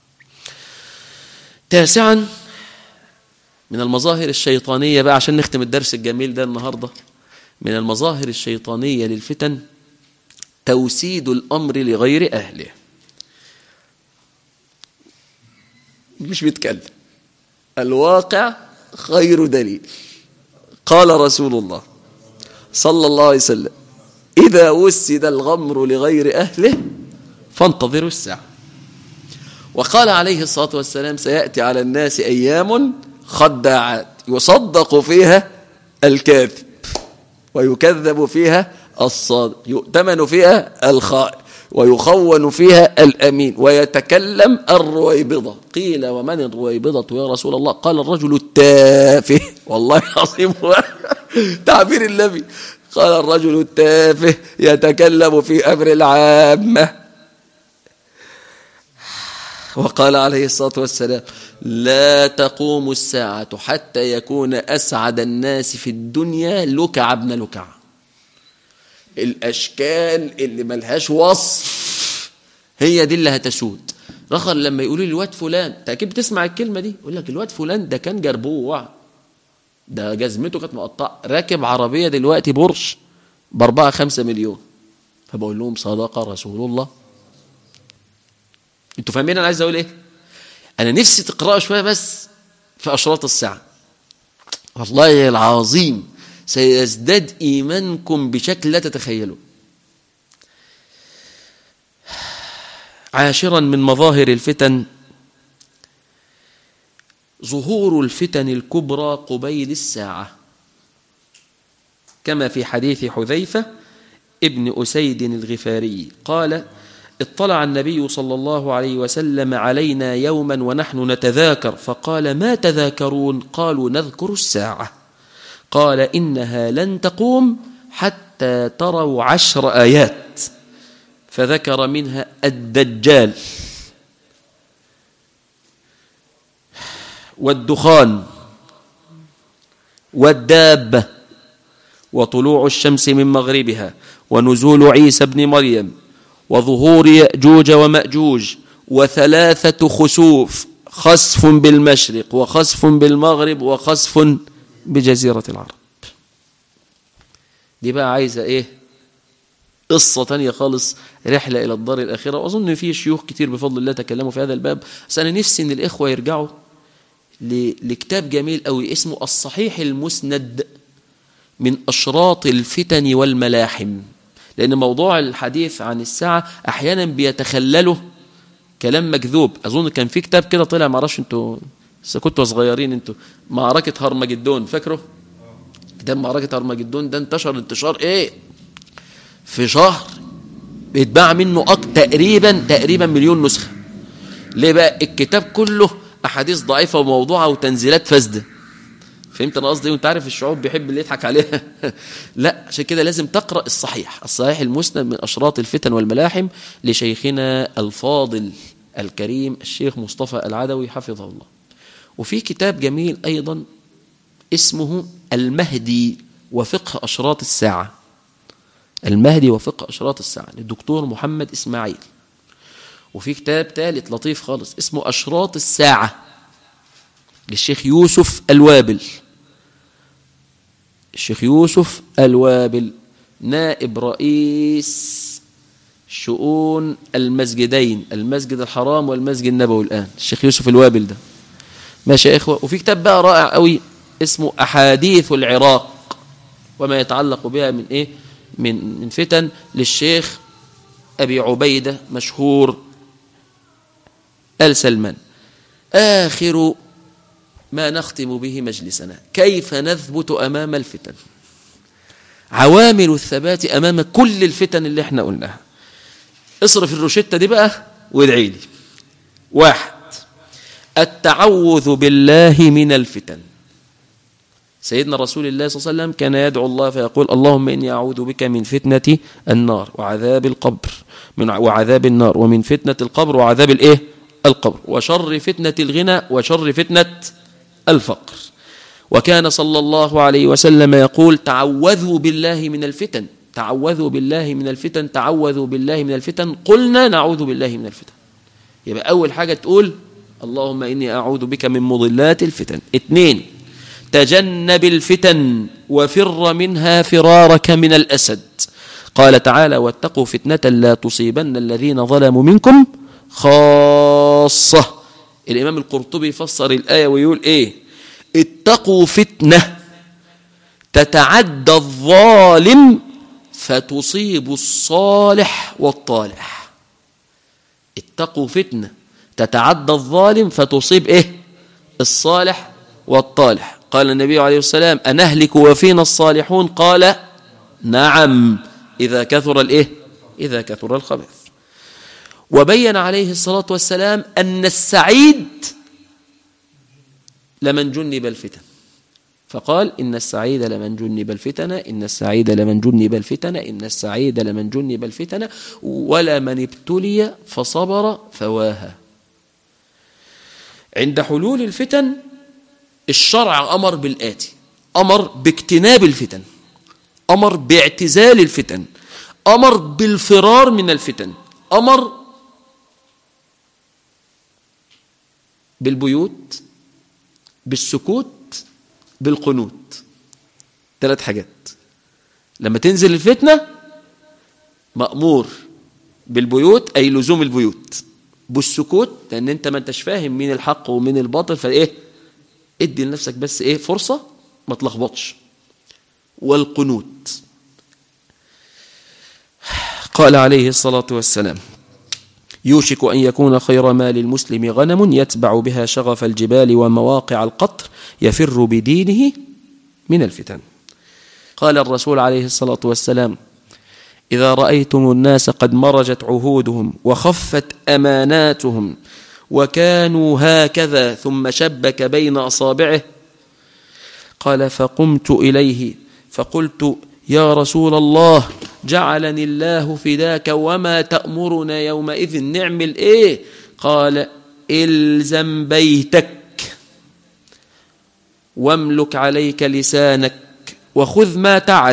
تاسعا من المظاهر الشيطانية بقى عشان نختم الدرس الجميل ده النهاردة من المظاهر الشيطانية للفتن توسيد الأمر لغير أهله مش بيتكلم الواقع خير دليل قال رسول الله صلى الله عليه وسلم إذا وسد الغمر لغير أهله فانتظروا الساعة وقال عليه الصلاة والسلام سيأتي على الناس أيام خداعات يصدق فيها الكاذب ويكذب فيها الصادق يؤتمن فيها الخائن ويخون فيها الأمين ويتكلم الرويبضة قيل ومن الرويبضة يا رسول الله قال الرجل التافه والله العظيم تعبير النبي قال الرجل التافه يتكلم في أمر العامة وقال عليه الصلاة والسلام لا تقوم الساعة حتى يكون أسعد الناس في الدنيا لكع ابن لكع الأشكال اللي ملهاش وصف هي دي اللي هتسود رخر لما يقولوا لي الواد فلان انت اكيد بتسمع الكلمه دي يقول لك الواد فلان ده كان جربوع ده جزمته كانت مقطعه راكب عربيه دلوقتي بورش باربعة خمسة مليون فبقول لهم صدق رسول الله انتوا فاهمين انا عايز اقول ايه انا نفسي تقرأوا شويه بس في اشراط الساعه والله العظيم سيزداد ايمانكم بشكل لا تتخيلوا عاشرا من مظاهر الفتن ظهور الفتن الكبرى قبيل الساعة كما في حديث حذيفة ابن أسيد الغفاري قال اطلع النبي صلى الله عليه وسلم علينا يوما ونحن نتذاكر فقال ما تذاكرون قالوا نذكر الساعة قال إنها لن تقوم حتى تروا عشر آيات فذكر منها الدجال والدخان والدابة وطلوع الشمس من مغربها ونزول عيسى بن مريم وظهور يأجوج ومأجوج وثلاثة خسوف خسف بالمشرق وخسف بالمغرب وخسف بجزيرة العرب دي بقى عايزة ايه قصة تانية خالص رحلة إلى الدار الآخرة وأظن في شيوخ كتير بفضل الله تكلموا في هذا الباب بس أنا نفسي إن الإخوة يرجعوا لكتاب جميل قوي اسمه الصحيح المسند من أشراط الفتن والملاحم لأن موضوع الحديث عن الساعة أحيانا بيتخلله كلام مكذوب أظن كان في كتاب كده طلع معرفش انتوا كنتوا صغيرين انتوا معركة هرمجدون فاكره كتاب معركة هرمجدون ده انتشر انتشار ايه في شهر بيتباع منه أك... تقريبا تقريبا مليون نسخة ليه بقى الكتاب كله أحاديث ضعيفة وموضوعة وتنزيلات فاسدة فهمت انا قصدي وانت عارف الشعوب بيحب اللي يضحك عليها لا عشان كده لازم تقرا الصحيح الصحيح المسند من اشراط الفتن والملاحم لشيخنا الفاضل الكريم الشيخ مصطفى العدوي حفظه الله وفي كتاب جميل ايضا اسمه المهدي وفقه اشراط الساعه المهدي وفقه اشراط الساعه للدكتور محمد اسماعيل وفي كتاب ثالث لطيف خالص اسمه اشراط الساعه للشيخ يوسف الوابل الشيخ يوسف الوابل نائب رئيس شؤون المسجدين المسجد الحرام والمسجد النبوي الآن الشيخ يوسف الوابل ده ماشي يا إخوة وفي كتاب بقى رائع قوي اسمه أحاديث العراق وما يتعلق بها من إيه من من فتن للشيخ أبي عبيدة مشهور آل سلمان آخر ما نختم به مجلسنا كيف نثبت أمام الفتن عوامل الثبات أمام كل الفتن اللي احنا قلناها اصرف الروشتة دي بقى وادعي لي واحد التعوذ بالله من الفتن سيدنا رسول الله صلى الله عليه وسلم كان يدعو الله فيقول اللهم إني أعوذ بك من فتنة النار وعذاب القبر من وعذاب النار ومن فتنة القبر وعذاب الإيه القبر وشر فتنة الغنى وشر فتنة الفقر وكان صلى الله عليه وسلم يقول تعوذوا بالله من الفتن تعوذوا بالله من الفتن تعوذوا بالله من الفتن قلنا نعوذ بالله من الفتن يبقى أول حاجة تقول اللهم إني أعوذ بك من مضلات الفتن اثنين تجنب الفتن وفر منها فرارك من الأسد قال تعالى واتقوا فتنة لا تصيبن الذين ظلموا منكم خاصة الإمام القرطبي فسر الآية ويقول إيه اتقوا فتنة تتعدى الظالم فتصيب الصالح والطالح اتقوا فتنة تتعدى الظالم فتصيب إيه الصالح والطالح قال النبي عليه السلام أنهلك وفينا الصالحون قال نعم إذا كثر الإيه إذا كثر الخبث وبين عليه الصلاة والسلام أن السعيد لمن جنب الفتن فقال إن السعيد لمن جنب الفتن إن السعيد لمن جنب الفتن إن السعيد لمن جنب الفتن ولا من ابتلي فصبر فواها عند حلول الفتن الشرع أمر بالآتي أمر باجتناب الفتن أمر باعتزال الفتن أمر بالفرار من الفتن أمر بالبيوت بالسكوت بالقنوت ثلاث حاجات لما تنزل الفتنة مأمور بالبيوت أي لزوم البيوت بالسكوت لأن أنت ما أنتش فاهم مين الحق ومين الباطل فإيه ادي لنفسك بس إيه فرصة ما تلخبطش والقنوت قال عليه الصلاة والسلام يوشك أن يكون خير مال المسلم غنم يتبع بها شغف الجبال ومواقع القطر يفر بدينه من الفتن قال الرسول عليه الصلاة والسلام إذا رأيتم الناس قد مرجت عهودهم وخفت أماناتهم وكانوا هكذا ثم شبك بين أصابعه قال فقمت إليه فقلت يا رسول الله جعلني الله فداك وما تأمرنا يومئذ نعمل إيه قال إلزم بيتك واملك عليك لسانك وخذ ما تعرف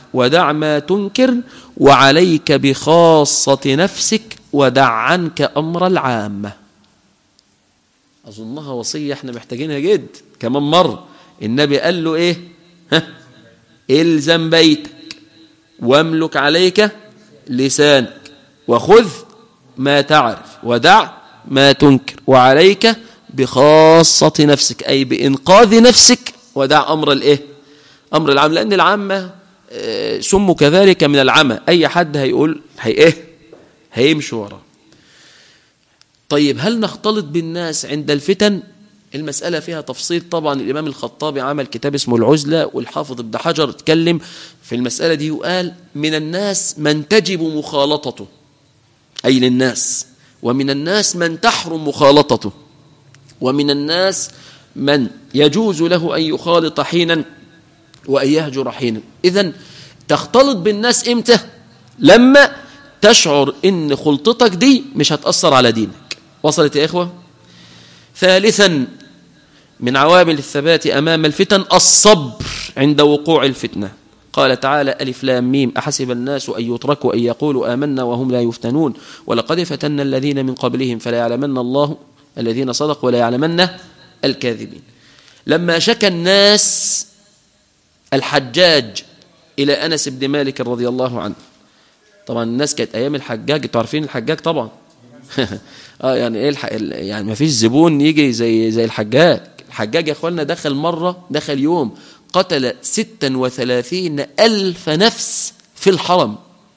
ودع ما تنكر وعليك بخاصة نفسك ودع عنك أمر العامة أظنها وصية احنا محتاجينها جد كمان مرة النبي قال له ايه ها الزم بيتك واملك عليك لسانك وخذ ما تعرف ودع ما تنكر وعليك بخاصة نفسك أي بإنقاذ نفسك ودع أمر الإيه أمر العام لأن العامة آه، سموا كذلك من العمى أي حد هيقول هي إيه هيمشي وراه طيب هل نختلط بالناس عند الفتن المسألة فيها تفصيل طبعا الإمام الخطابي عمل كتاب اسمه العزلة والحافظ ابن حجر اتكلم في المسألة دي وقال من الناس من تجب مخالطته أي للناس ومن الناس من تحرم مخالطته ومن الناس من يجوز له أن يخالط حينا وأن يهجر حينا إذا تختلط بالناس إمتى لما تشعر إن خلطتك دي مش هتأثر على دينك وصلت يا إخوة ثالثا من عوامل الثبات أمام الفتن الصبر عند وقوع الفتنة قال تعالى ألف لام ميم أحسب الناس أن يتركوا أن يقولوا آمنا وهم لا يفتنون ولقد فتنا الذين من قبلهم فلا يعلمن الله الذين صدقوا ولا يعلمن الكاذبين لما شكى الناس الحجاج إلى أنس بن مالك رضي الله عنه طبعا الناس كانت أيام الحجاج انتوا عارفين الحجاج طبعا اه يعني ايه الح... يعني ما فيش زبون يجي زي زي الحجاج الحجاج يا اخوانا دخل مرة دخل يوم قتل ستا وثلاثين ألف نفس في الحرم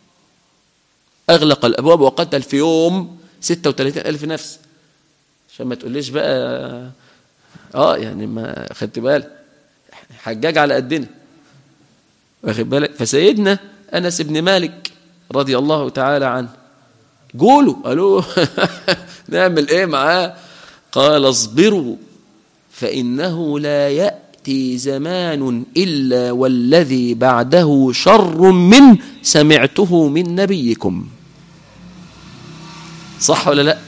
أغلق الأبواب وقتل في يوم ستة وثلاثين ألف نفس عشان ما تقوليش بقى اه يعني ما خدت بالك حجاج على قدنا واخد بالك فسيدنا أنس بن مالك رضي الله تعالى عنه قولوا قالوا نعمل ايه معاه قال اصبروا فإنه لا يأتي زمان إلا والذي بعده شر من سمعته من نبيكم صح ولا لا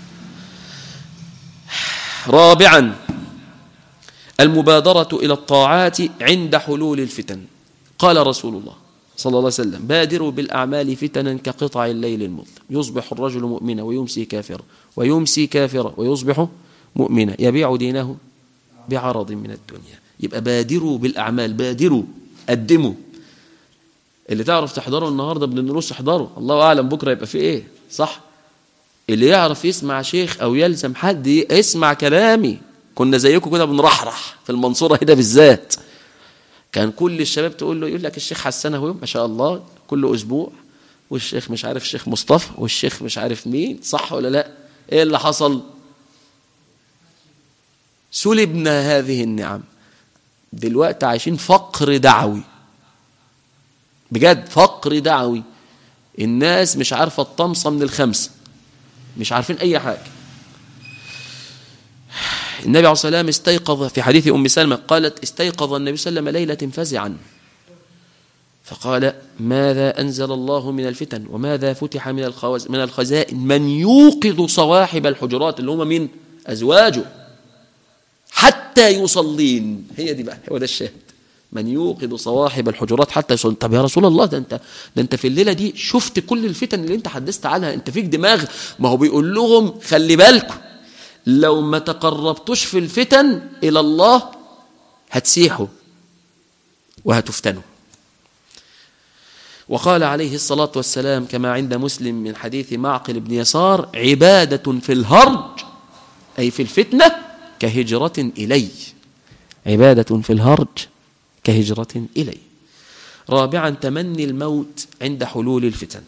رابعا المبادرة إلى الطاعات عند حلول الفتن قال رسول الله صلى الله عليه وسلم بادروا بالأعمال فتنا كقطع الليل المظلم يصبح الرجل مؤمنا ويمسي كافرا ويمسي كافرا ويصبح مؤمنا يبيع دينه بعرض من الدنيا يبقى بادروا بالأعمال بادروا قدموا اللي تعرف تحضره النهاردة بدون نروس احضره الله أعلم بكرة يبقى في إيه صح اللي يعرف يسمع شيخ أو يلزم حد يسمع كلامي كنا زيكم كده بنرحرح في المنصورة هنا بالذات كان كل الشباب تقول له يقول لك الشيخ حسن اهو ما شاء الله كل اسبوع والشيخ مش عارف الشيخ مصطفى والشيخ مش عارف مين صح ولا لا ايه اللي حصل سلبنا هذه النعم دلوقتي عايشين فقر دعوي بجد فقر دعوي الناس مش عارفه الطمسه من الخمسه مش عارفين اي حاجه النبي عليه الصلاة والسلام استيقظ في حديث أم سلمة قالت استيقظ النبي صلى الله عليه وسلم ليلة فزعا فقال ماذا أنزل الله من الفتن وماذا فتح من الخوز من الخزائن من يوقظ صواحب الحجرات اللي هم من أزواجه حتى يصلين هي دي بقى هو ده الشاهد من يوقظ صواحب الحجرات حتى يصلين طب يا رسول الله ده انت ده انت في الليله دي شفت كل الفتن اللي انت حدثت عنها انت فيك دماغ ما هو بيقول لهم خلي بالكم لو ما تقربتوش في الفتن إلى الله هتسيحوا وهتفتنوا وقال عليه الصلاة والسلام كما عند مسلم من حديث معقل بن يسار عبادة في الهرج أي في الفتنة كهجرة إلي عبادة في الهرج كهجرة إلي رابعا تمني الموت عند حلول الفتن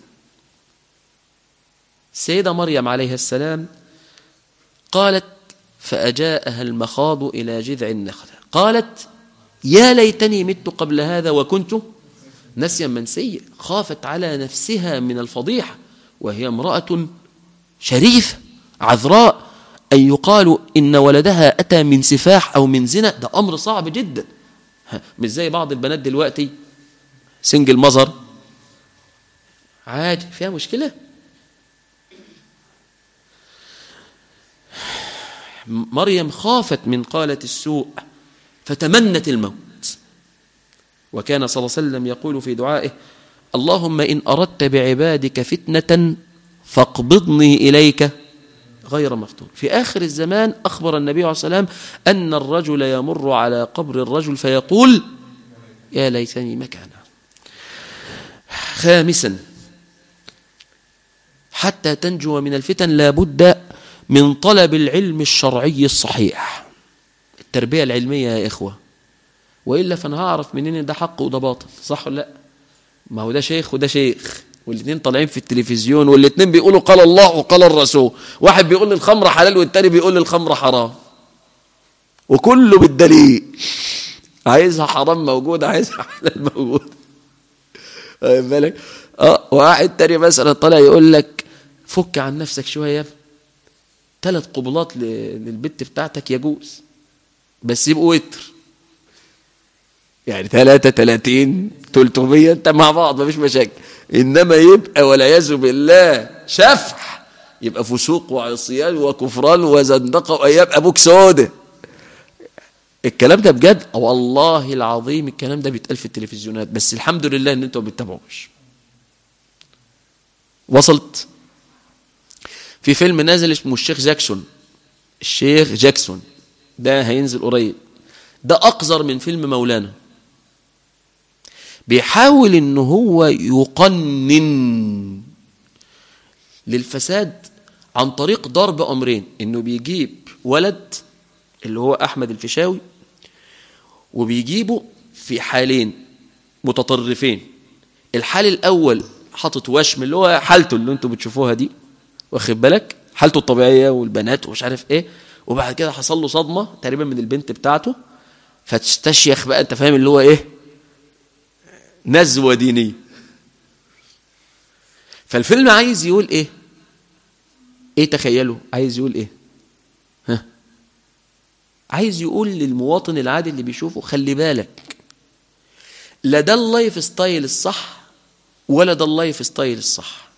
السيدة مريم عليه السلام قالت فأجاءها المخاض إلى جذع النخلة قالت يا ليتني مت قبل هذا وكنت نسيا منسيا خافت على نفسها من الفضيحة وهي امرأة شريفة عذراء أن يقال إن ولدها أتى من سفاح أو من زنا ده أمر صعب جدا مش زي بعض البنات دلوقتي سنجل مظهر عادي فيها مشكلة مريم خافت من قالة السوء فتمنت الموت وكان صلى الله عليه وسلم يقول في دعائه اللهم إن أردت بعبادك فتنة فاقبضني إليك غير مفتون في آخر الزمان أخبر النبي عليه الصلاة والسلام أن الرجل يمر على قبر الرجل فيقول يا ليتني مكانه خامسا حتى تنجو من الفتن لابد من طلب العلم الشرعي الصحيح التربية العلمية يا إخوة وإلا فأنا هعرف منين إن ده حق وده باطل صح ولا لا ما هو ده شيخ وده شيخ والاثنين طالعين في التلفزيون والاثنين بيقولوا قال الله وقال الرسول واحد بيقول الخمر حلال والتاني بيقول الخمر حرام وكله بالدليل عايزها حرام موجود عايزها حلال موجود واخد بالك اه واحد تاني مثلا طالع يقول لك فك عن نفسك شويه يا ابني ثلاث قبلات ل- للبت بتاعتك يجوز بس يبقوا وتر يعني ثلاثة ثلاثين تلتمية انت مع بعض مفيش مشاكل انما يبقى والعياذ بالله شفح يبقى فسوق وعصيان وكفران وزندقة وايام ابوك سودة الكلام ده بجد والله العظيم الكلام ده بيتقال في التلفزيونات بس الحمد لله ان انتوا ما بتتابعوش وصلت في فيلم نازل اسمه الشيخ جاكسون الشيخ جاكسون ده هينزل قريب ده اقذر من فيلم مولانا بيحاول ان هو يقنن للفساد عن طريق ضرب امرين انه بيجيب ولد اللي هو احمد الفيشاوي وبيجيبه في حالين متطرفين الحال الاول حاطط وشم اللي هو حالته اللي انتوا بتشوفوها دي واخد بالك حالته الطبيعيه والبنات ومش عارف ايه وبعد كده حصل له صدمه تقريبا من البنت بتاعته فتستشيخ بقى انت فاهم اللي هو ايه نزوه دينيه فالفيلم عايز يقول ايه ايه تخيلوا عايز يقول ايه ها عايز يقول للمواطن العادي اللي بيشوفه خلي بالك لا ده اللايف ستايل الصح ولا ده اللايف ستايل الصح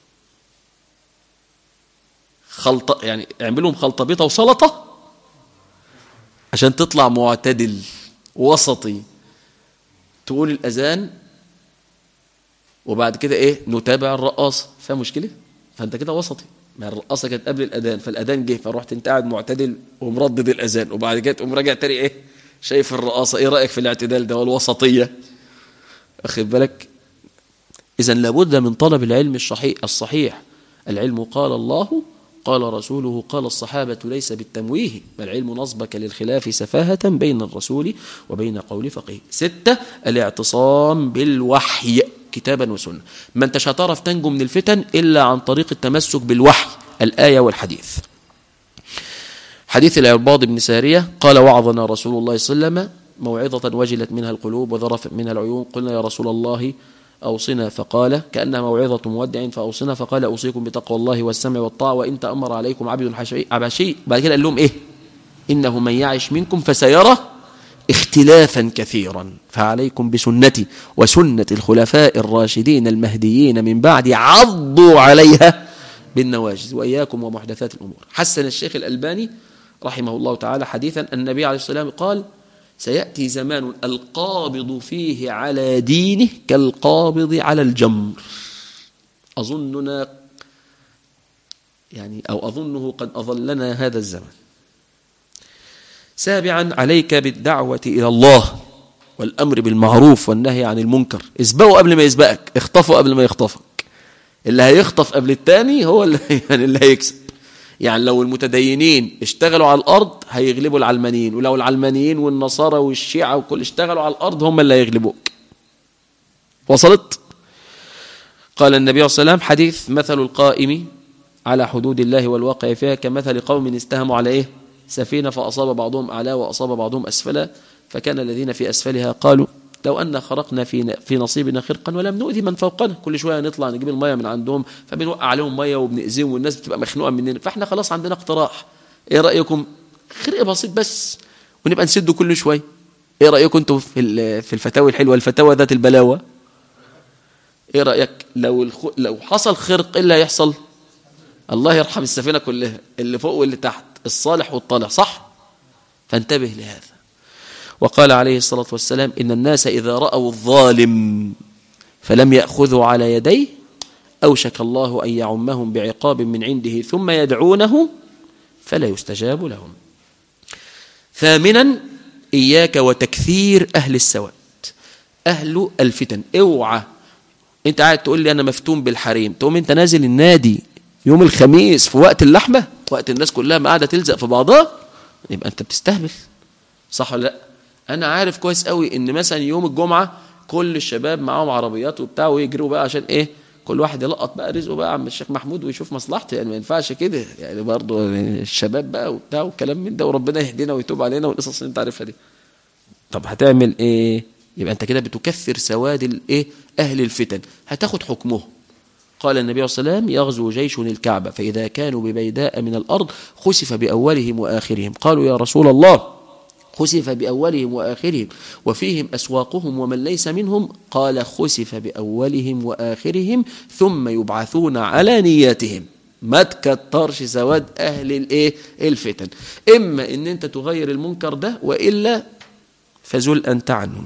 خلطة يعني اعملهم خلطة بيضة وسلطة عشان تطلع معتدل وسطي تقول الأذان وبعد كده ايه نتابع الرقاصة فيها مشكلة فانت كده وسطي ما الرقاصة كانت قبل الأذان فالأذان جه فرحت انت قاعد معتدل ومردد الأذان وبعد كده تقوم راجع تاني ايه شايف الرقاصة ايه رأيك في الاعتدال ده والوسطية أخذ بالك إذا لابد من طلب العلم الصحيح الصحيح العلم قال الله قال رسوله قال الصحابة ليس بالتمويه بل علم نصبك للخلاف سفاهة بين الرسول وبين قول فقيه ستة الاعتصام بالوحي كتابا وسنة ما انتش هتعرف تنجو من الفتن إلا عن طريق التمسك بالوحي الآية والحديث حديث العرباض بن سارية قال وعظنا رسول الله صلى الله عليه وسلم موعظة وجلت منها القلوب وذرفت منها العيون قلنا يا رسول الله أوصنا فقال كأنها موعظة مودع فأوصنا فقال أوصيكم بتقوى الله والسمع والطاعة وإن تأمر عليكم عبد حشي عبشي بعد كده قال لهم إيه إنه من يعش منكم فسيرى اختلافا كثيرا فعليكم بسنتي وسنة الخلفاء الراشدين المهديين من بعد عضوا عليها بالنواجز وإياكم ومحدثات الأمور حسن الشيخ الألباني رحمه الله تعالى حديثا النبي عليه الصلاة والسلام قال سيأتي زمان القابض فيه على دينه كالقابض على الجمر أظننا يعني أو أظنه قد أظلنا هذا الزمن سابعا عليك بالدعوة إلى الله والأمر بالمعروف والنهي عن المنكر اسبقوا قبل ما يسبقك اخطفوا قبل ما يخطفك اللي هيخطف قبل التاني هو اللي, يعني اللي هيكسب يعني لو المتدينين اشتغلوا على الأرض هيغلبوا العلمانيين ولو العلمانيين والنصارى والشيعة وكل اشتغلوا على الأرض هم اللي هيغلبوك وصلت قال النبي صلى الله عليه وسلم حديث مثل القائم على حدود الله والواقع فيها كمثل قوم استهموا على ايه سفينة فأصاب بعضهم أعلى وأصاب بعضهم أسفلا فكان الذين في أسفلها قالوا لو أن خرقنا في في نصيبنا خرقا ولم نؤذي من فوقنا كل شوية نطلع نجيب المية من عندهم فبنوقع عليهم مية وبنأذيهم والناس بتبقى مخنوقة مننا فاحنا خلاص عندنا اقتراح ايه رأيكم خرق بسيط بس ونبقى نسده كل شوية ايه رأيكم انتوا في في الفتاوي الحلوة الفتاوى ذات البلاوة ايه رأيك لو الخ... لو حصل خرق ايه اللي هيحصل الله يرحم السفينة كلها اللي فوق واللي تحت الصالح والطالح صح فانتبه لهذا وقال عليه الصلاة والسلام إن الناس إذا رأوا الظالم فلم يأخذوا على يديه أوشك الله أن يعمهم بعقاب من عنده ثم يدعونه فلا يستجاب لهم ثامنا إياك وتكثير أهل السواد أهل الفتن اوعى انت قاعد تقول لي أنا مفتون بالحريم تقوم انت نازل النادي يوم الخميس في وقت اللحمة وقت الناس كلها ما قاعدة تلزق في بعضها يبقى انت بتستهبل صح ولا لا انا عارف كويس قوي ان مثلا يوم الجمعة كل الشباب معاهم عربيات وبتاع ويجروا بقى عشان ايه كل واحد يلقط بقى رزقه بقى عم الشيخ محمود ويشوف مصلحته يعني ما ينفعش كده يعني برضه الشباب بقى وبتاع والكلام من ده وربنا يهدينا ويتوب علينا والقصص اللي انت عارفها دي طب هتعمل ايه يبقى انت كده بتكثر سواد الايه اهل الفتن هتاخد حكمهم قال النبي صلى الله عليه وسلم يغزو جيش الكعبة فإذا كانوا ببيداء من الأرض خسف بأولهم وآخرهم قالوا يا رسول الله خسف بأولهم وآخرهم وفيهم أسواقهم ومن ليس منهم قال خسف بأولهم وآخرهم ثم يبعثون على نياتهم ما تكترش سواد أهل الإيه الفتن إما إن أنت تغير المنكر ده وإلا فزل أنت عنهم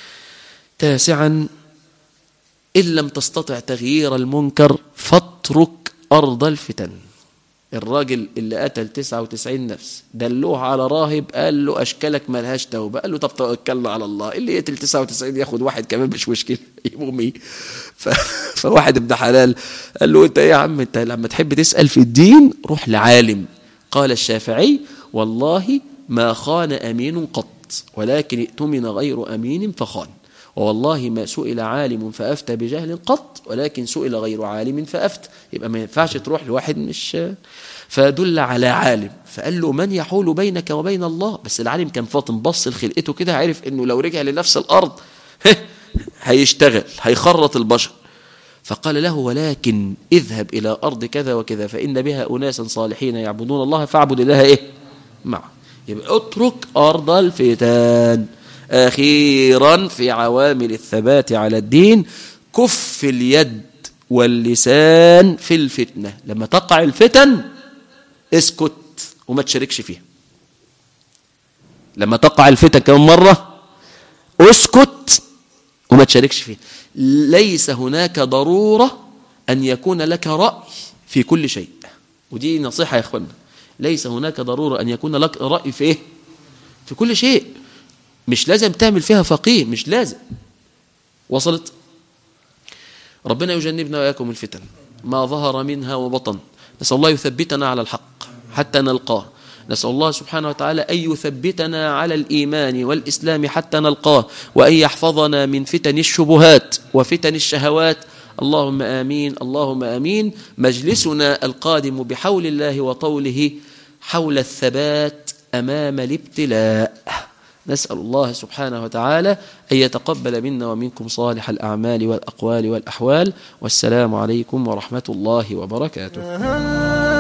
تاسعا إن لم تستطع تغيير المنكر فاترك أرض الفتن الراجل اللي قتل 99 نفس دلوه على راهب قال له أشكالك ملهاش توبة قال له طب توكلنا على الله اللي يقتل 99 ياخد واحد كمان مش مشكلة يقوم ايه ف... فواحد ابن حلال قال له انت ايه يا عم انت لما تحب تسأل في الدين روح لعالم قال الشافعي والله ما خان أمين قط ولكن ائتمن غير أمين فخان والله ما سئل عالم فأفتى بجهل قط ولكن سئل غير عالم فأفتى يبقى ما ينفعش تروح لواحد مش فدل على عالم فقال له من يحول بينك وبين الله بس العالم كان فاطن بص لخلقته كده عرف انه لو رجع لنفس الارض هيشتغل هيخرط البشر فقال له ولكن اذهب الى ارض كذا وكذا فان بها اناسا صالحين يعبدون الله فاعبد الله ايه معه يبقى اترك ارض الفتن أخيرا في عوامل الثبات على الدين كف اليد واللسان في الفتنة لما تقع الفتن اسكت وما تشاركش فيها لما تقع الفتن كم مرة اسكت وما تشاركش فيها ليس هناك ضرورة أن يكون لك رأي في كل شيء ودي نصيحة يا أخوانا ليس هناك ضرورة أن يكون لك رأي في إيه في كل شيء مش لازم تعمل فيها فقيه مش لازم وصلت ربنا يجنبنا وإياكم الفتن ما ظهر منها وبطن نسأل الله يثبتنا على الحق حتى نلقاه نسأل الله سبحانه وتعالى أن يثبتنا على الإيمان والإسلام حتى نلقاه وأن يحفظنا من فتن الشبهات وفتن الشهوات اللهم آمين اللهم آمين مجلسنا القادم بحول الله وطوله حول الثبات أمام الابتلاء نسأل الله سبحانه وتعالى أن يتقبل منا ومنكم صالح الأعمال والأقوال والأحوال والسلام عليكم ورحمة الله وبركاته